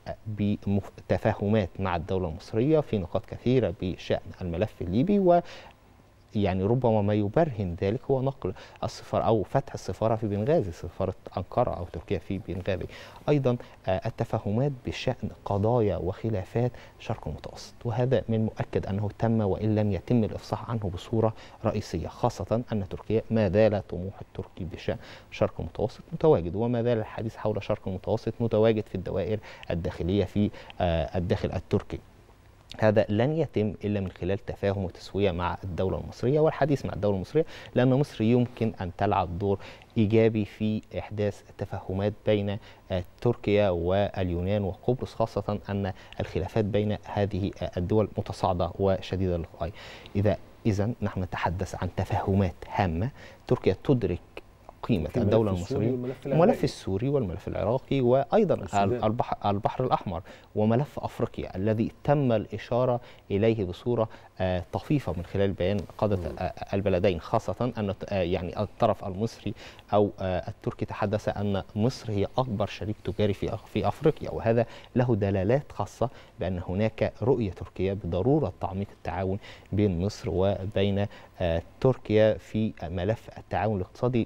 [SPEAKER 14] بتفاهمات مع الدولة المصرية في نقاط كثيرة بشأن الملف الليبي و يعني ربما ما يبرهن ذلك هو نقل السفارة أو فتح السفارة في بنغازي سفارة أنقرة أو تركيا في بنغازي أيضا آه، التفاهمات بشأن قضايا وخلافات الشرق المتوسط وهذا من مؤكد أنه تم وإن لم يتم الإفصاح عنه بصورة رئيسية خاصة أن تركيا ما زال طموح التركي بشأن الشرق المتوسط متواجد وما زال الحديث حول الشرق المتوسط متواجد في الدوائر الداخلية في آه، الداخل التركي هذا لن يتم الا من خلال تفاهم وتسويه مع الدوله المصريه والحديث مع الدوله المصريه لان مصر يمكن ان تلعب دور ايجابي في احداث تفاهمات بين آه، تركيا واليونان وقبرص خاصه ان الخلافات بين هذه آه، الدول متصاعده وشديده للغايه. اذا اذا نحن نتحدث عن تفاهمات هامه تركيا تدرك قيمة
[SPEAKER 1] في الملف
[SPEAKER 14] الدولة
[SPEAKER 1] السوري
[SPEAKER 14] المصرية
[SPEAKER 1] والملف
[SPEAKER 14] الملف
[SPEAKER 1] العراقي.
[SPEAKER 14] السوري والملف العراقي وأيضا
[SPEAKER 1] والسودان.
[SPEAKER 14] البحر, البحر الأحمر وملف أفريقيا الذي تم الإشارة إليه بصورة آه، طفيفة من خلال بيان قادة آه، البلدين خاصة أن آه، يعني الطرف المصري أو آه، التركي تحدث أن مصر هي أكبر شريك تجاري في أف- في أفريقيا وهذا له دلالات خاصة بأن هناك رؤية تركيا بضرورة تعميق التعاون بين مصر وبين آه، تركيا في ملف التعاون الاقتصادي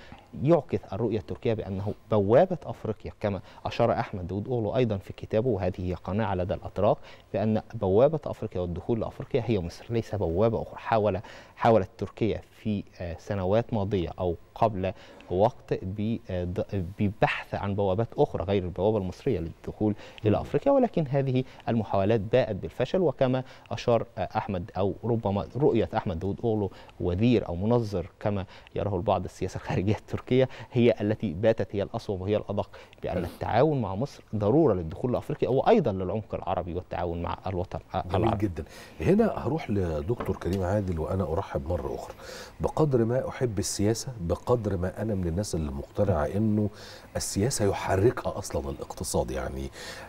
[SPEAKER 14] ويعكس الرؤية التركية بأنه بوابة أفريقيا كما أشار أحمد داود أوغلو أيضا في كتابه وهذه هي قناعة لدى الأتراك بأن بوابة أفريقيا والدخول لأفريقيا هي مصر ليس بوابة أخرى حاول حاولت تركيا في آه، سنوات ماضية أو قبل وقت ب- آه، ض- ببحث عن بوابات أخرى غير البوابة المصرية للدخول إلى أفريقيا ولكن هذه المحاولات باءت بالفشل وكما أشار آه، أحمد أو ربما رؤية أحمد داود أوغلو وزير أو منظر كما يراه البعض السياسة الخارجية التركية هي التي باتت هي الأصوب وهي الأدق بأن التعاون مع مصر ضرورة للدخول لأفريقيا وأيضا للعمق العربي والتعاون مع الوطن
[SPEAKER 1] جميل
[SPEAKER 14] العربي
[SPEAKER 1] جدا هنا هروح لدكتور كريم عادل وانا ارحب مره اخرى بقدر ما احب السياسه بقدر ما انا من الناس اللي مقتنعه انه السياسه يحركها اصلا الاقتصاد يعني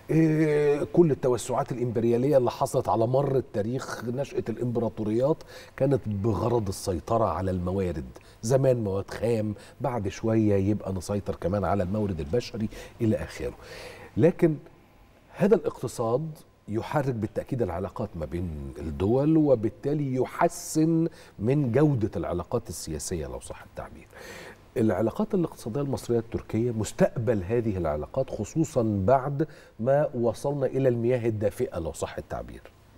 [SPEAKER 1] إيه كل التوسعات الامبرياليه اللي حصلت على مر التاريخ نشاه الامبراطوريات كانت بغرض السيطره على الموارد زمان مواد خام بعد شويه يبقى نسيطر كمان على المورد البشري الى اخره لكن هذا الاقتصاد يحرك بالتأكيد العلاقات ما بين الدول وبالتالي يحسن من جودة العلاقات السياسية لو صح التعبير العلاقات الاقتصادية المصرية التركية مستقبل هذه العلاقات خصوصا بعد ما وصلنا إلى المياه الدافئة لو صح التعبير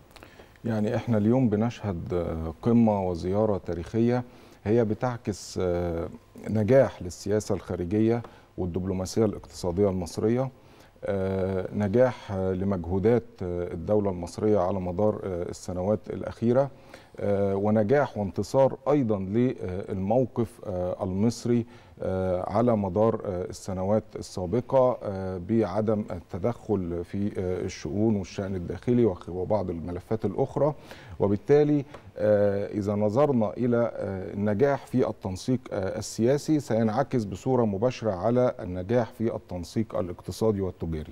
[SPEAKER 15] يعني احنا اليوم بنشهد آه، قمة وزيارة تاريخية هي بتعكس آه، نجاح للسياسة الخارجية والدبلوماسية الاقتصادية المصرية آه، نجاح آه، لمجهودات آه، الدولة المصرية على مدار آه، السنوات الأخيرة آه، ونجاح وانتصار أيضا للموقف آه، المصري آه، على مدار آه، السنوات السابقة آه، بعدم التدخل في آه، الشؤون والشأن الداخلي وخ- وبعض الملفات الأخرى وبالتالي آه، إذا نظرنا إلى آه، النجاح في التنسيق آه، السياسي سينعكس بصورة مباشرة على النجاح في التنسيق الاقتصادي والتجاري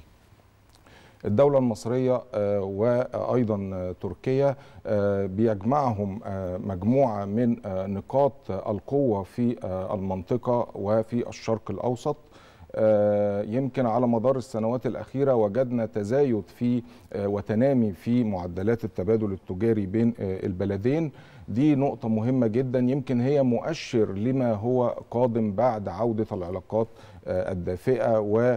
[SPEAKER 15] الدولة المصرية آه، وأيضا آه، تركيا آه، بيجمعهم آه، مجموعة من آه، نقاط القوة في آه، المنطقة وفي الشرق الأوسط آه، يمكن على مدار السنوات الأخيرة وجدنا تزايد في آه، وتنامي في معدلات التبادل التجاري بين آه، البلدين دي نقطة مهمة جدا يمكن هي مؤشر لما هو قادم بعد عودة العلاقات الدافئة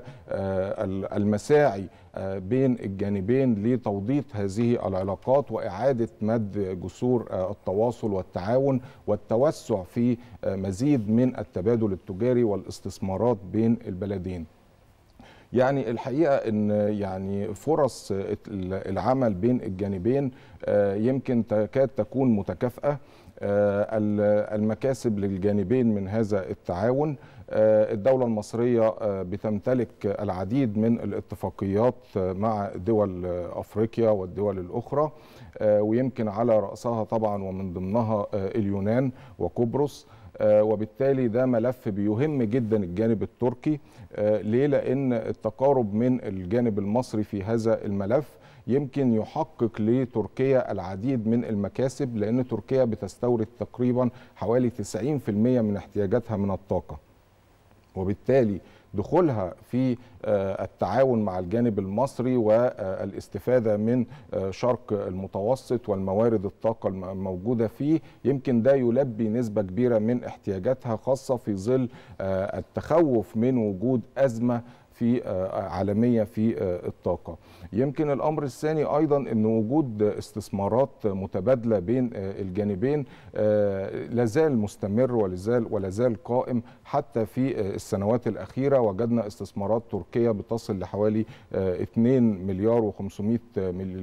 [SPEAKER 15] والمساعي بين الجانبين لتوضيط هذه العلاقات وإعادة مد جسور التواصل والتعاون والتوسع في مزيد من التبادل التجاري والاستثمارات بين البلدين يعني الحقيقه ان يعني فرص العمل بين الجانبين يمكن تكاد تكون متكافئه المكاسب للجانبين من هذا التعاون الدولة المصرية بتمتلك العديد من الاتفاقيات مع دول أفريقيا والدول الأخرى ويمكن على رأسها طبعا ومن ضمنها اليونان وقبرص وبالتالي ده ملف بيهم جدا الجانب التركي ليه لان التقارب من الجانب المصري في هذا الملف يمكن يحقق لتركيا العديد من المكاسب لان تركيا بتستورد تقريبا حوالي 90% من احتياجاتها من الطاقه وبالتالي دخولها في التعاون مع الجانب المصري والاستفاده من شرق المتوسط والموارد الطاقه الموجوده فيه يمكن ده يلبي نسبه كبيره من احتياجاتها خاصه في ظل التخوف من وجود ازمه في عالميه في الطاقه يمكن الامر الثاني ايضا ان وجود استثمارات متبادله بين الجانبين لازال مستمر ولازال ولازال قائم حتى في السنوات الاخيره وجدنا استثمارات تركيه بتصل لحوالي 2 مليار و500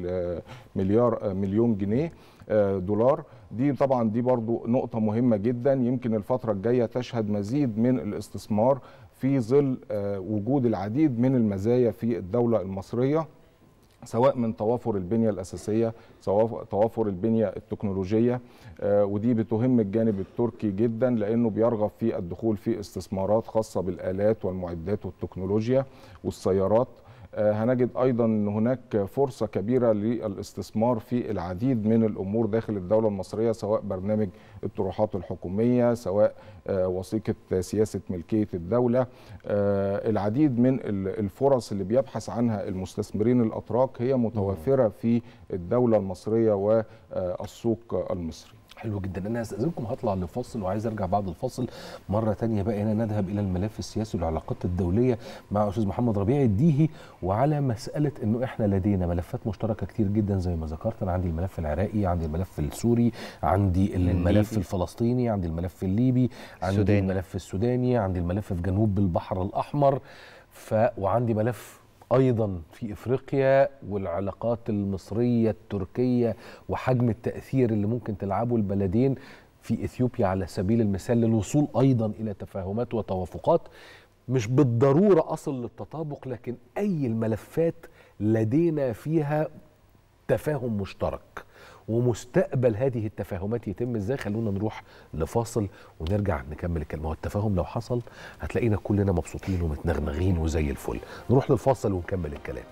[SPEAKER 15] مليار مليون جنيه دولار دي طبعا دي برضو نقطه مهمه جدا يمكن الفتره الجايه تشهد مزيد من الاستثمار في ظل وجود العديد من المزايا في الدولة المصرية سواء من توافر البنية الأساسية سواء توافر البنية التكنولوجية ودي بتهم الجانب التركي جدا لأنه بيرغب في الدخول في استثمارات خاصة بالآلات والمعدات والتكنولوجيا والسيارات هنجد ايضا ان هناك فرصه كبيره للاستثمار في العديد من الامور داخل الدوله المصريه سواء برنامج الطروحات الحكوميه سواء وثيقه سياسه ملكيه الدوله العديد من الفرص اللي بيبحث عنها المستثمرين الاتراك هي متوفره في الدوله المصريه والسوق المصري
[SPEAKER 1] حلو جدا انا هستاذنكم هطلع لفاصل وعايز ارجع بعد الفاصل مره تانية بقى هنا نذهب الى الملف السياسي والعلاقات الدوليه مع استاذ محمد ربيع الديهي وعلى مساله انه احنا لدينا ملفات مشتركه كتير جدا زي ما ذكرت انا عندي الملف العراقي عندي الملف السوري عندي الملف الفلسطيني عندي الملف الليبي عندي السوداني. الملف السوداني عندي الملف في جنوب البحر الاحمر ف وعندي ملف ايضا في افريقيا والعلاقات المصريه التركيه وحجم التاثير اللي ممكن تلعبه البلدين في اثيوبيا على سبيل المثال للوصول ايضا الى تفاهمات وتوافقات مش بالضروره اصل للتطابق لكن اي الملفات لدينا فيها تفاهم مشترك ومستقبل هذه التفاهمات يتم ازاي خلونا نروح لفاصل ونرجع نكمل الكلام هو التفاهم لو حصل هتلاقينا كلنا مبسوطين ومتنغنغين وزي الفل نروح للفاصل ونكمل الكلام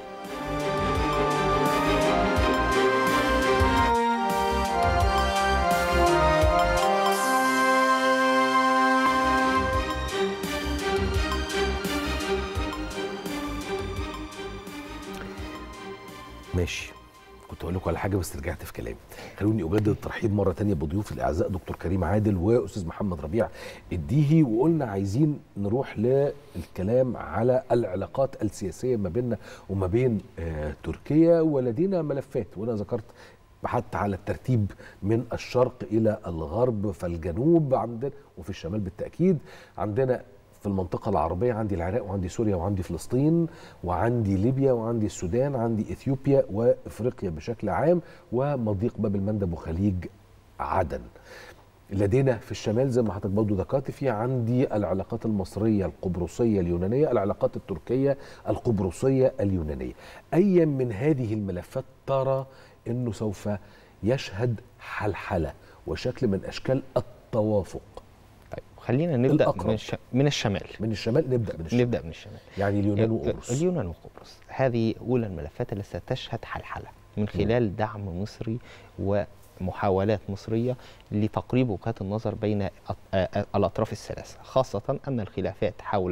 [SPEAKER 1] ماشي كنت اقول لكم على حاجه بس رجعت في كلامي خلوني اجدد الترحيب مره تانية بضيوف الاعزاء دكتور كريم عادل واستاذ محمد ربيع الديهي وقلنا عايزين نروح للكلام على العلاقات السياسيه ما بيننا وما بين آه تركيا ولدينا ملفات وانا ذكرت حتى على الترتيب من الشرق الى الغرب فالجنوب عندنا وفي الشمال بالتاكيد عندنا في المنطقة العربية عندي العراق وعندي سوريا وعندي فلسطين وعندي ليبيا وعندي السودان عندي إثيوبيا وإفريقيا بشكل عام ومضيق باب المندب وخليج عدن لدينا في الشمال زي ما حضرتك برضه ذكرت في عندي العلاقات المصرية القبرصية اليونانية العلاقات التركية القبرصية اليونانية أي من هذه الملفات ترى أنه سوف يشهد حلحلة وشكل من أشكال التوافق
[SPEAKER 14] خلينا نبدا
[SPEAKER 1] الأقرب.
[SPEAKER 14] من, الش... من الشمال
[SPEAKER 1] من الشمال نبدا من الشمال
[SPEAKER 14] نبدا من الشمال
[SPEAKER 1] يعني اليونان وقبرص
[SPEAKER 14] اليونان وقبرص هذه اولى الملفات التي ستشهد حلحله من خلال دعم مصري ومحاولات مصريه لتقريب وجهات النظر بين الأط- آه، الاطراف الثلاثه خاصه ان الخلافات حول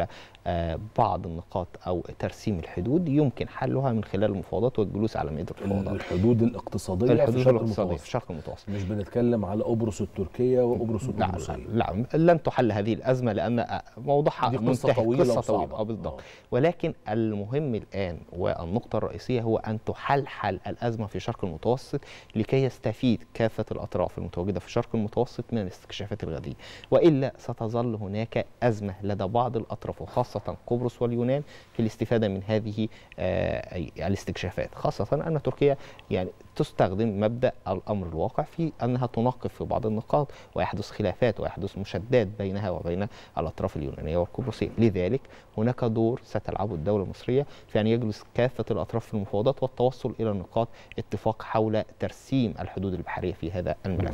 [SPEAKER 14] آه، بعض النقاط او ترسيم الحدود يمكن حلها من خلال المفاوضات والجلوس على مائده المفاوضات
[SPEAKER 1] الحدود الاقتصاديه
[SPEAKER 14] الحدود
[SPEAKER 1] في الشرق
[SPEAKER 14] الاقتصادية
[SPEAKER 1] المتوسط
[SPEAKER 14] في الشرق المتوسط
[SPEAKER 1] مش بنتكلم على قبرص التركيه وقبرص
[SPEAKER 14] لا,
[SPEAKER 1] القبرصيه
[SPEAKER 14] لا, لا لن تحل هذه الازمه لان موضوعها
[SPEAKER 1] دي قصة
[SPEAKER 14] منتهي
[SPEAKER 1] طويلة
[SPEAKER 14] قصه
[SPEAKER 1] وصعبة.
[SPEAKER 14] طويله آه بالضبط ولكن المهم الان والنقطه الرئيسيه هو ان تحلحل الازمه في الشرق المتوسط لكي يستفيد كافه الاطراف المتواجده في الشرق المتوسط من الاستكشافات الغديه والا ستظل هناك ازمه لدى بعض الاطراف وخاصه قبرص واليونان في الاستفاده من هذه آه، الاستكشافات خاصه ان تركيا يعني تستخدم مبدا الامر الواقع في انها تناقف في بعض النقاط ويحدث خلافات ويحدث مشادات بينها وبين الاطراف اليونانيه والقبرصيه، لذلك هناك دور ستلعبه الدوله المصريه في ان يجلس كافه الاطراف في المفاوضات والتوصل الى نقاط اتفاق حول ترسيم الحدود البحريه في هذا الملف.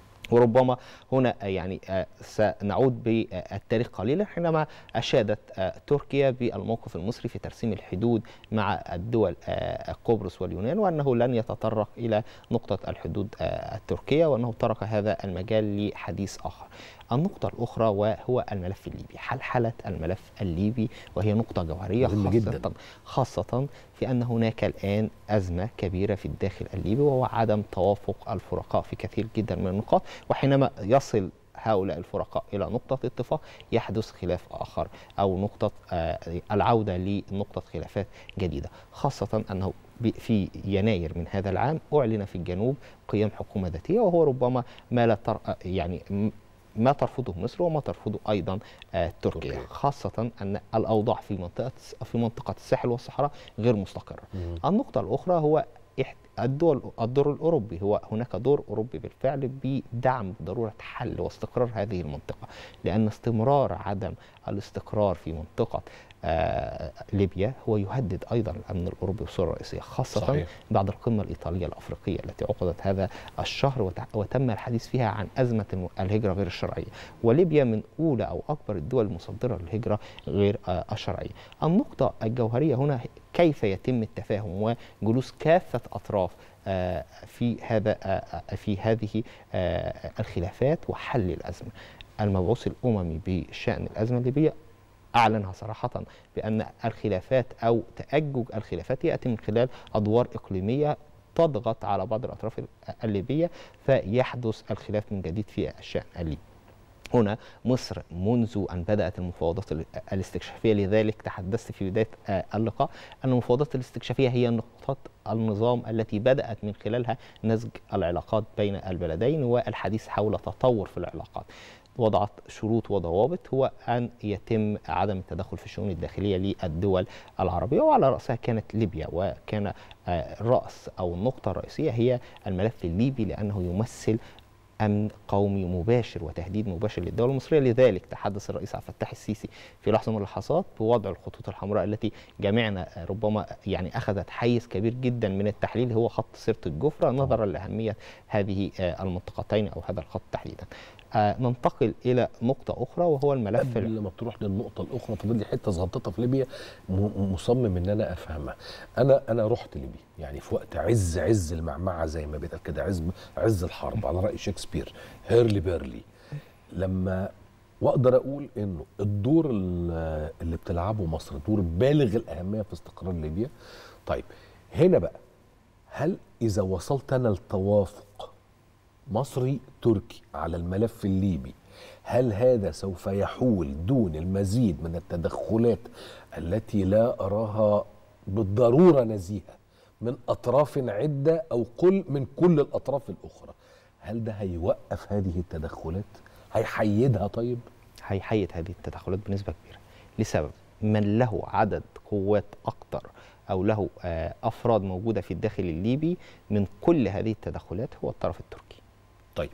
[SPEAKER 14] وربما هنا يعني آه، سنعود بالتاريخ قليلا حينما اشادت آه، تركيا بالموقف المصري في ترسيم الحدود مع الدول آه، قبرص واليونان وانه لن يتطرق الى نقطه الحدود التركيه وانه ترك هذا المجال لحديث اخر. النقطة الأخرى وهو الملف الليبي حلحلة الملف الليبي وهي نقطة جوهرية
[SPEAKER 1] مهم
[SPEAKER 14] خاصة,
[SPEAKER 1] جداً.
[SPEAKER 14] خاصة في أن هناك الآن أزمة كبيرة في الداخل الليبي وهو عدم توافق الفرقاء في كثير جدا من النقاط وحينما يصل هؤلاء الفرقاء إلى نقطة اتفاق يحدث خلاف آخر أو نقطة آه، العودة لنقطة خلافات جديدة خاصة أنه ب- في يناير من هذا العام أعلن في الجنوب قيام حكومة ذاتية وهو ربما ما لا تر... يعني م- ما ترفضه مصر وما ترفضه ايضا آه، تركيا خاصه ان الاوضاع في منطقه في منطقه الساحل والصحراء غير مستقره. النقطه الاخرى هو إح- الدول الدور الاوروبي هو هناك دور اوروبي بالفعل بدعم ضروره حل واستقرار هذه المنطقه لان استمرار عدم الاستقرار في منطقه آه ليبيا هو يهدد ايضا الامن الاوروبي بصوره رئيسيه خاصه
[SPEAKER 1] صحيح.
[SPEAKER 14] بعد القمه الايطاليه الافريقيه التي عقدت هذا الشهر وت- وتم الحديث فيها عن ازمه الم- الهجره غير الشرعيه وليبيا من اولى او اكبر الدول المصدره للهجره غير آه، الشرعيه النقطه الجوهريه هنا كيف يتم التفاهم وجلوس كافه اطراف آه، في هذا آه، آه، في هذه آه، الخلافات وحل الازمه المبعوث الاممي بشان الازمه الليبيه اعلنها صراحه بان الخلافات او تاجج الخلافات ياتي من خلال ادوار اقليميه تضغط على بعض الاطراف الليبيه فيحدث الخلاف من جديد في الشان الليبي. هنا مصر منذ ان بدات المفاوضات ال- الاستكشافيه لذلك تحدثت في بدايه آه، اللقاء ان المفاوضات الاستكشافيه هي نقطه النظام التي بدات من خلالها نسج العلاقات بين البلدين والحديث حول تطور في العلاقات. وضعت شروط وضوابط هو ان يتم عدم التدخل في الشؤون الداخليه للدول العربيه وعلى راسها كانت ليبيا وكان آه، الراس او النقطه الرئيسيه هي الملف الليبي لانه يمثل امن قومي مباشر وتهديد مباشر للدوله المصريه لذلك تحدث الرئيس عبد الفتاح السيسي في لحظه من اللحظات بوضع الخطوط الحمراء التي جميعنا ربما يعني اخذت حيز كبير جدا من التحليل هو خط سيره الجفره نظرا لاهميه هذه آه، المنطقتين او هذا الخط تحديدا. آه، ننتقل الى نقطه اخرى وهو الملف
[SPEAKER 1] قبل ما تروح للنقطه الاخرى فاضل لي حته صغنططه في ليبيا م- مصمم ان انا افهمها انا انا رحت ليبيا يعني في وقت عز عز المعمعه زي ما بيتقال كده عز عز الحرب على راي شكسبير هيرلي بيرلي لما واقدر اقول انه الدور ال- اللي بتلعبه مصر دور بالغ الاهميه في استقرار ليبيا طيب هنا بقى هل اذا وصلت انا لتوافق مصري تركي على الملف الليبي هل هذا سوف يحول دون المزيد من التدخلات التي لا اراها بالضروره نزيهه من اطراف عده او كل من كل الاطراف الاخرى هل ده هيوقف هذه التدخلات هيحيدها طيب
[SPEAKER 14] هيحيد هذه التدخلات بنسبه كبيره لسبب من له عدد قوات اكثر او له آه، افراد موجوده في الداخل الليبي من كل هذه التدخلات هو الطرف التركي
[SPEAKER 1] طيب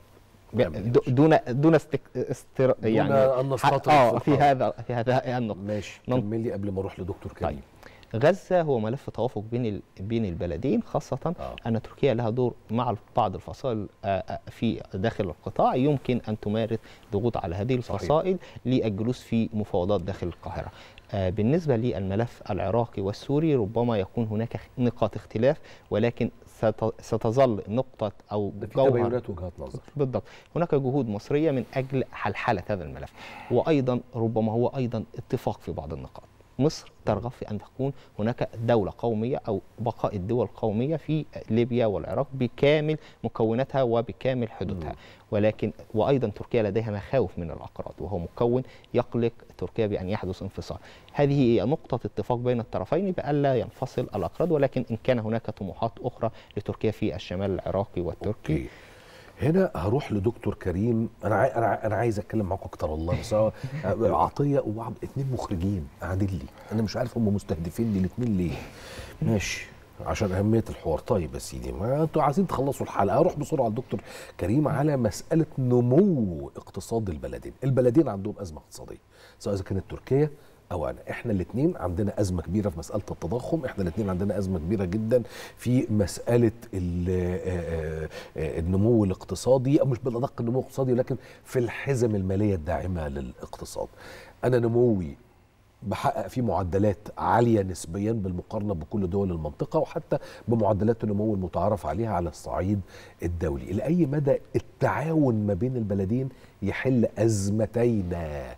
[SPEAKER 14] ب- دون دون استك... استر...
[SPEAKER 1] دون
[SPEAKER 14] يعني
[SPEAKER 1] أن نستطرد
[SPEAKER 14] اه
[SPEAKER 1] في
[SPEAKER 14] في
[SPEAKER 1] الحرب.
[SPEAKER 14] هذا في هذا النقطه
[SPEAKER 1] ماشي
[SPEAKER 14] نن-
[SPEAKER 1] كمل لي قبل ما اروح لدكتور كريم
[SPEAKER 14] غزه هو ملف توافق بين ال... بين البلدين خاصه آه. ان تركيا لها دور مع بعض الفصائل آه، آه، في داخل القطاع يمكن ان تمارس ضغوط على هذه الفصائل للجلوس في مفاوضات داخل القاهره آه، بالنسبه للملف العراقي والسوري ربما يكون هناك نقاط اختلاف ولكن ست- ستظل نقطة أو
[SPEAKER 1] ده في
[SPEAKER 14] جوهر
[SPEAKER 1] تباينات وجهات نظر
[SPEAKER 14] بالضبط هناك جهود مصرية من أجل حلحلة هذا الملف وأيضا ربما هو أيضا اتفاق في بعض النقاط مصر ترغب في أن تكون هناك دولة قومية أو بقاء الدول القومية في ليبيا والعراق بكامل مكوناتها وبكامل حدودها ولكن وأيضا تركيا لديها مخاوف من الأقراض وهو مكون يقلق تركيا بأن يحدث انفصال هذه هي نقطة اتفاق بين الطرفين بألا ينفصل الأقراض ولكن إن كان هناك طموحات أخرى لتركيا في الشمال العراقي والتركي
[SPEAKER 1] أوكي. هنا هروح لدكتور كريم انا عاي... انا عاي... انا عايز اتكلم معاكم اكتر والله بس هو عطيه وبعض اتنين مخرجين قاعدين لي انا مش عارف هم مستهدفين لي الاتنين ليه ماشي عشان اهميه الحوار طيب يا سيدي ما انتوا عايزين تخلصوا الحلقه اروح بسرعه للدكتور كريم على مساله نمو اقتصاد البلدين البلدين عندهم ازمه اقتصاديه سواء اذا كانت تركيا او انا احنا الاثنين عندنا ازمه كبيره في مساله التضخم احنا الاثنين عندنا ازمه كبيره جدا في مساله ال- آه، آه، النمو الاقتصادي او مش بالادق النمو الاقتصادي لكن في الحزم الماليه الداعمه للاقتصاد انا نموي بحقق فيه معدلات عاليه نسبيا بالمقارنه بكل دول المنطقه وحتى بمعدلات النمو المتعارف عليها على الصعيد الدولي لاي مدى التعاون ما بين البلدين يحل ازمتينا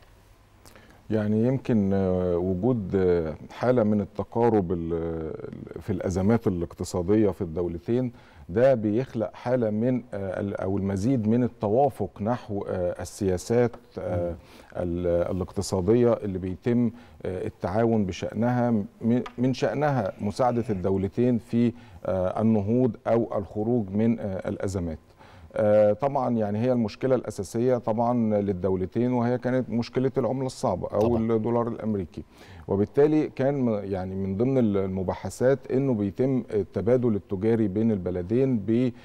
[SPEAKER 15] يعني يمكن آه، وجود آه، حالة من التقارب ال- في الأزمات الاقتصادية في الدولتين ده بيخلق حالة من آه، ال- أو المزيد من التوافق نحو آه، السياسات آه، ال- الاقتصادية اللي بيتم آه، التعاون بشأنها م- من شأنها مساعدة الدولتين في آه، النهوض أو الخروج من آه، الأزمات آه، طبعا يعني هي المشكله الاساسيه طبعا للدولتين وهي كانت مشكله العمله الصعبه او طبعا. الدولار الامريكي وبالتالي كان م- يعني من ضمن المباحثات انه بيتم التبادل التجاري بين البلدين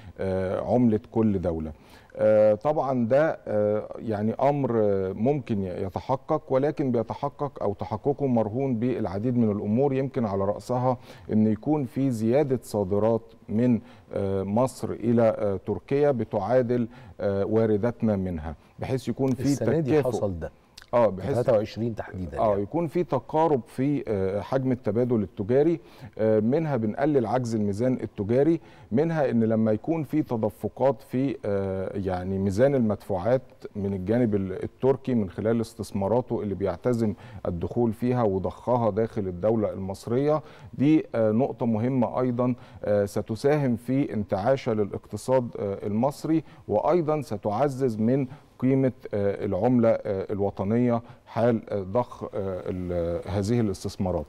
[SPEAKER 15] بعمله كل دوله آه، طبعا ده آه، يعني امر آه، ممكن يتحقق ولكن بيتحقق او تحققه مرهون بالعديد من الامور يمكن على راسها ان يكون في زياده صادرات من آه، مصر الى آه، تركيا بتعادل آه، وارداتنا منها بحيث يكون في
[SPEAKER 1] السنه دي
[SPEAKER 15] تكافؤ
[SPEAKER 1] حصل ده
[SPEAKER 15] اه
[SPEAKER 1] في
[SPEAKER 15] بحيث
[SPEAKER 1] 23 تحديدا
[SPEAKER 15] اه يكون في تقارب في آه، حجم التبادل التجاري آه، منها بنقلل عجز الميزان التجاري منها ان لما يكون في تدفقات في آه، يعني ميزان المدفوعات من الجانب ال- التركي من خلال استثماراته اللي بيعتزم الدخول فيها وضخها داخل الدولة المصرية دي آه، نقطة مهمة أيضا آه، ستساهم في انتعاشة للاقتصاد آه، المصري وأيضا ستعزز من قيمة آه، العملة آه، الوطنية حال آه، ضخ آه، ال- هذه الاستثمارات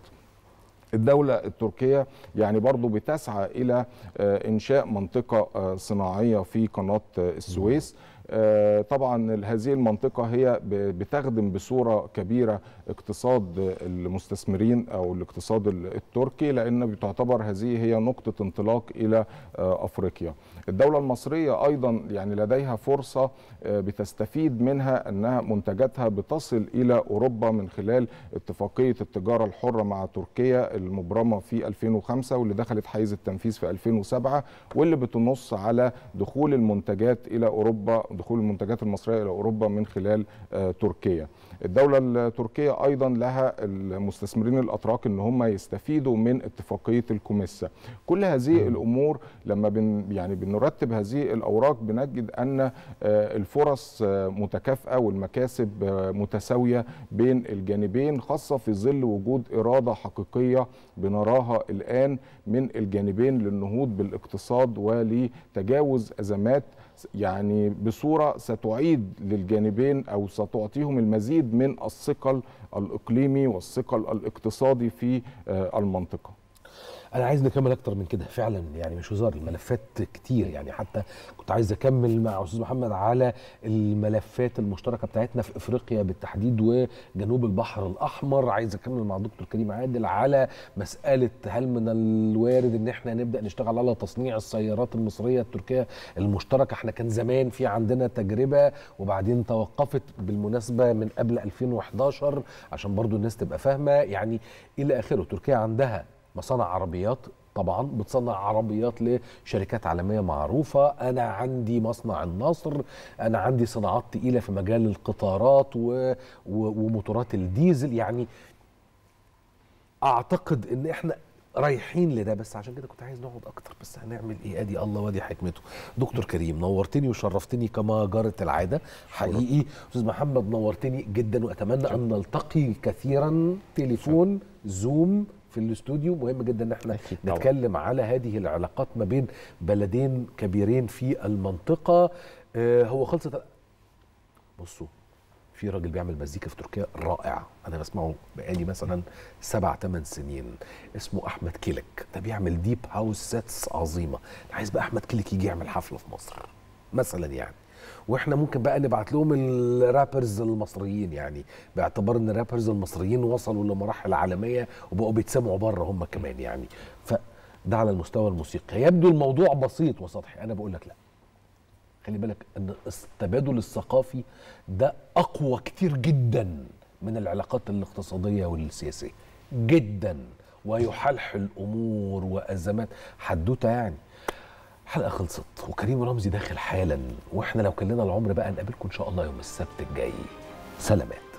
[SPEAKER 15] الدولة التركية يعني برضو بتسعى إلى آه، إنشاء منطقة آه، صناعية في قناة آه، السويس آه، طبعا هذه المنطقة هي ب- بتخدم بصورة كبيرة اقتصاد المستثمرين أو الاقتصاد ال- التركي لأن بتعتبر هذه هي نقطة انطلاق إلى آه، أفريقيا الدولة المصرية أيضا يعني لديها فرصة آه، بتستفيد منها أنها منتجاتها بتصل إلى أوروبا من خلال اتفاقية التجارة الحرة مع تركيا المبرمة في 2005 واللي دخلت حيز التنفيذ في 2007 واللي بتنص على دخول المنتجات إلى أوروبا دخول المنتجات المصرية إلى أوروبا من خلال آه، تركيا الدولة التركية أيضا لها المستثمرين الأتراك أن هم يستفيدوا من اتفاقية الكوميسا كل هذه الأمور لما بن يعني بنرتب هذه الأوراق بنجد أن آه، الفرص آه، متكافئة والمكاسب آه، متساوية بين الجانبين خاصة في ظل وجود إرادة حقيقية بنراها الآن من الجانبين للنهوض بالاقتصاد ولتجاوز أزمات يعني بصورة ستعيد للجانبين أو ستعطيهم المزيد من الثقل الإقليمي والثقل الاقتصادي في آه، المنطقة
[SPEAKER 1] انا عايز نكمل اكتر من كده فعلا يعني مش هزار الملفات كتير يعني حتى كنت عايز اكمل مع استاذ محمد على الملفات المشتركه بتاعتنا في افريقيا بالتحديد وجنوب البحر الاحمر عايز اكمل مع دكتور كريم عادل على مساله هل من الوارد ان احنا نبدا نشتغل على تصنيع السيارات المصريه التركيه المشتركه احنا كان زمان في عندنا تجربه وبعدين توقفت بالمناسبه من قبل 2011 عشان برضو الناس تبقى فاهمه يعني الى اخره تركيا عندها مصانع عربيات طبعا بتصنع عربيات لشركات عالميه معروفه انا عندي مصنع النصر انا عندي صناعات تقيله في مجال القطارات و... و... وموتورات الديزل يعني اعتقد ان احنا رايحين لده بس عشان كده كنت عايز نقعد اكتر بس هنعمل ايه ادي الله وادي حكمته دكتور كريم نورتني وشرفتني كما جرت العاده حقيقي استاذ محمد نورتني جدا واتمنى ان نلتقي كثيرا تليفون زوم في الاستوديو مهم جدا ان احنا
[SPEAKER 14] طبعاً.
[SPEAKER 1] نتكلم على هذه العلاقات ما بين بلدين كبيرين في المنطقه آه هو خلصت بصوا في راجل بيعمل مزيكا في تركيا رائع انا بسمعه بقالي مثلا سبع ثمان سنين اسمه احمد كيلك ده بيعمل ديب هاوس سيتس عظيمه انا عايز بقى احمد كيلك يجي يعمل حفله في مصر مثلا يعني واحنا ممكن بقى نبعت لهم الرابرز المصريين يعني باعتبار ان الرابرز المصريين وصلوا لمراحل عالميه وبقوا بيتسمعوا بره هم كمان يعني فده على المستوى الموسيقي يبدو الموضوع بسيط وسطحي انا بقول لك لا خلي بالك ان التبادل الثقافي ده اقوى كتير جدا من العلاقات الاقتصاديه والسياسيه جدا ويحلحل امور وازمات حدوته يعني حلقه خلصت وكريم رمزي داخل حالا واحنا لو كان لنا العمر بقى نقابلكم ان شاء الله يوم السبت الجاي سلامات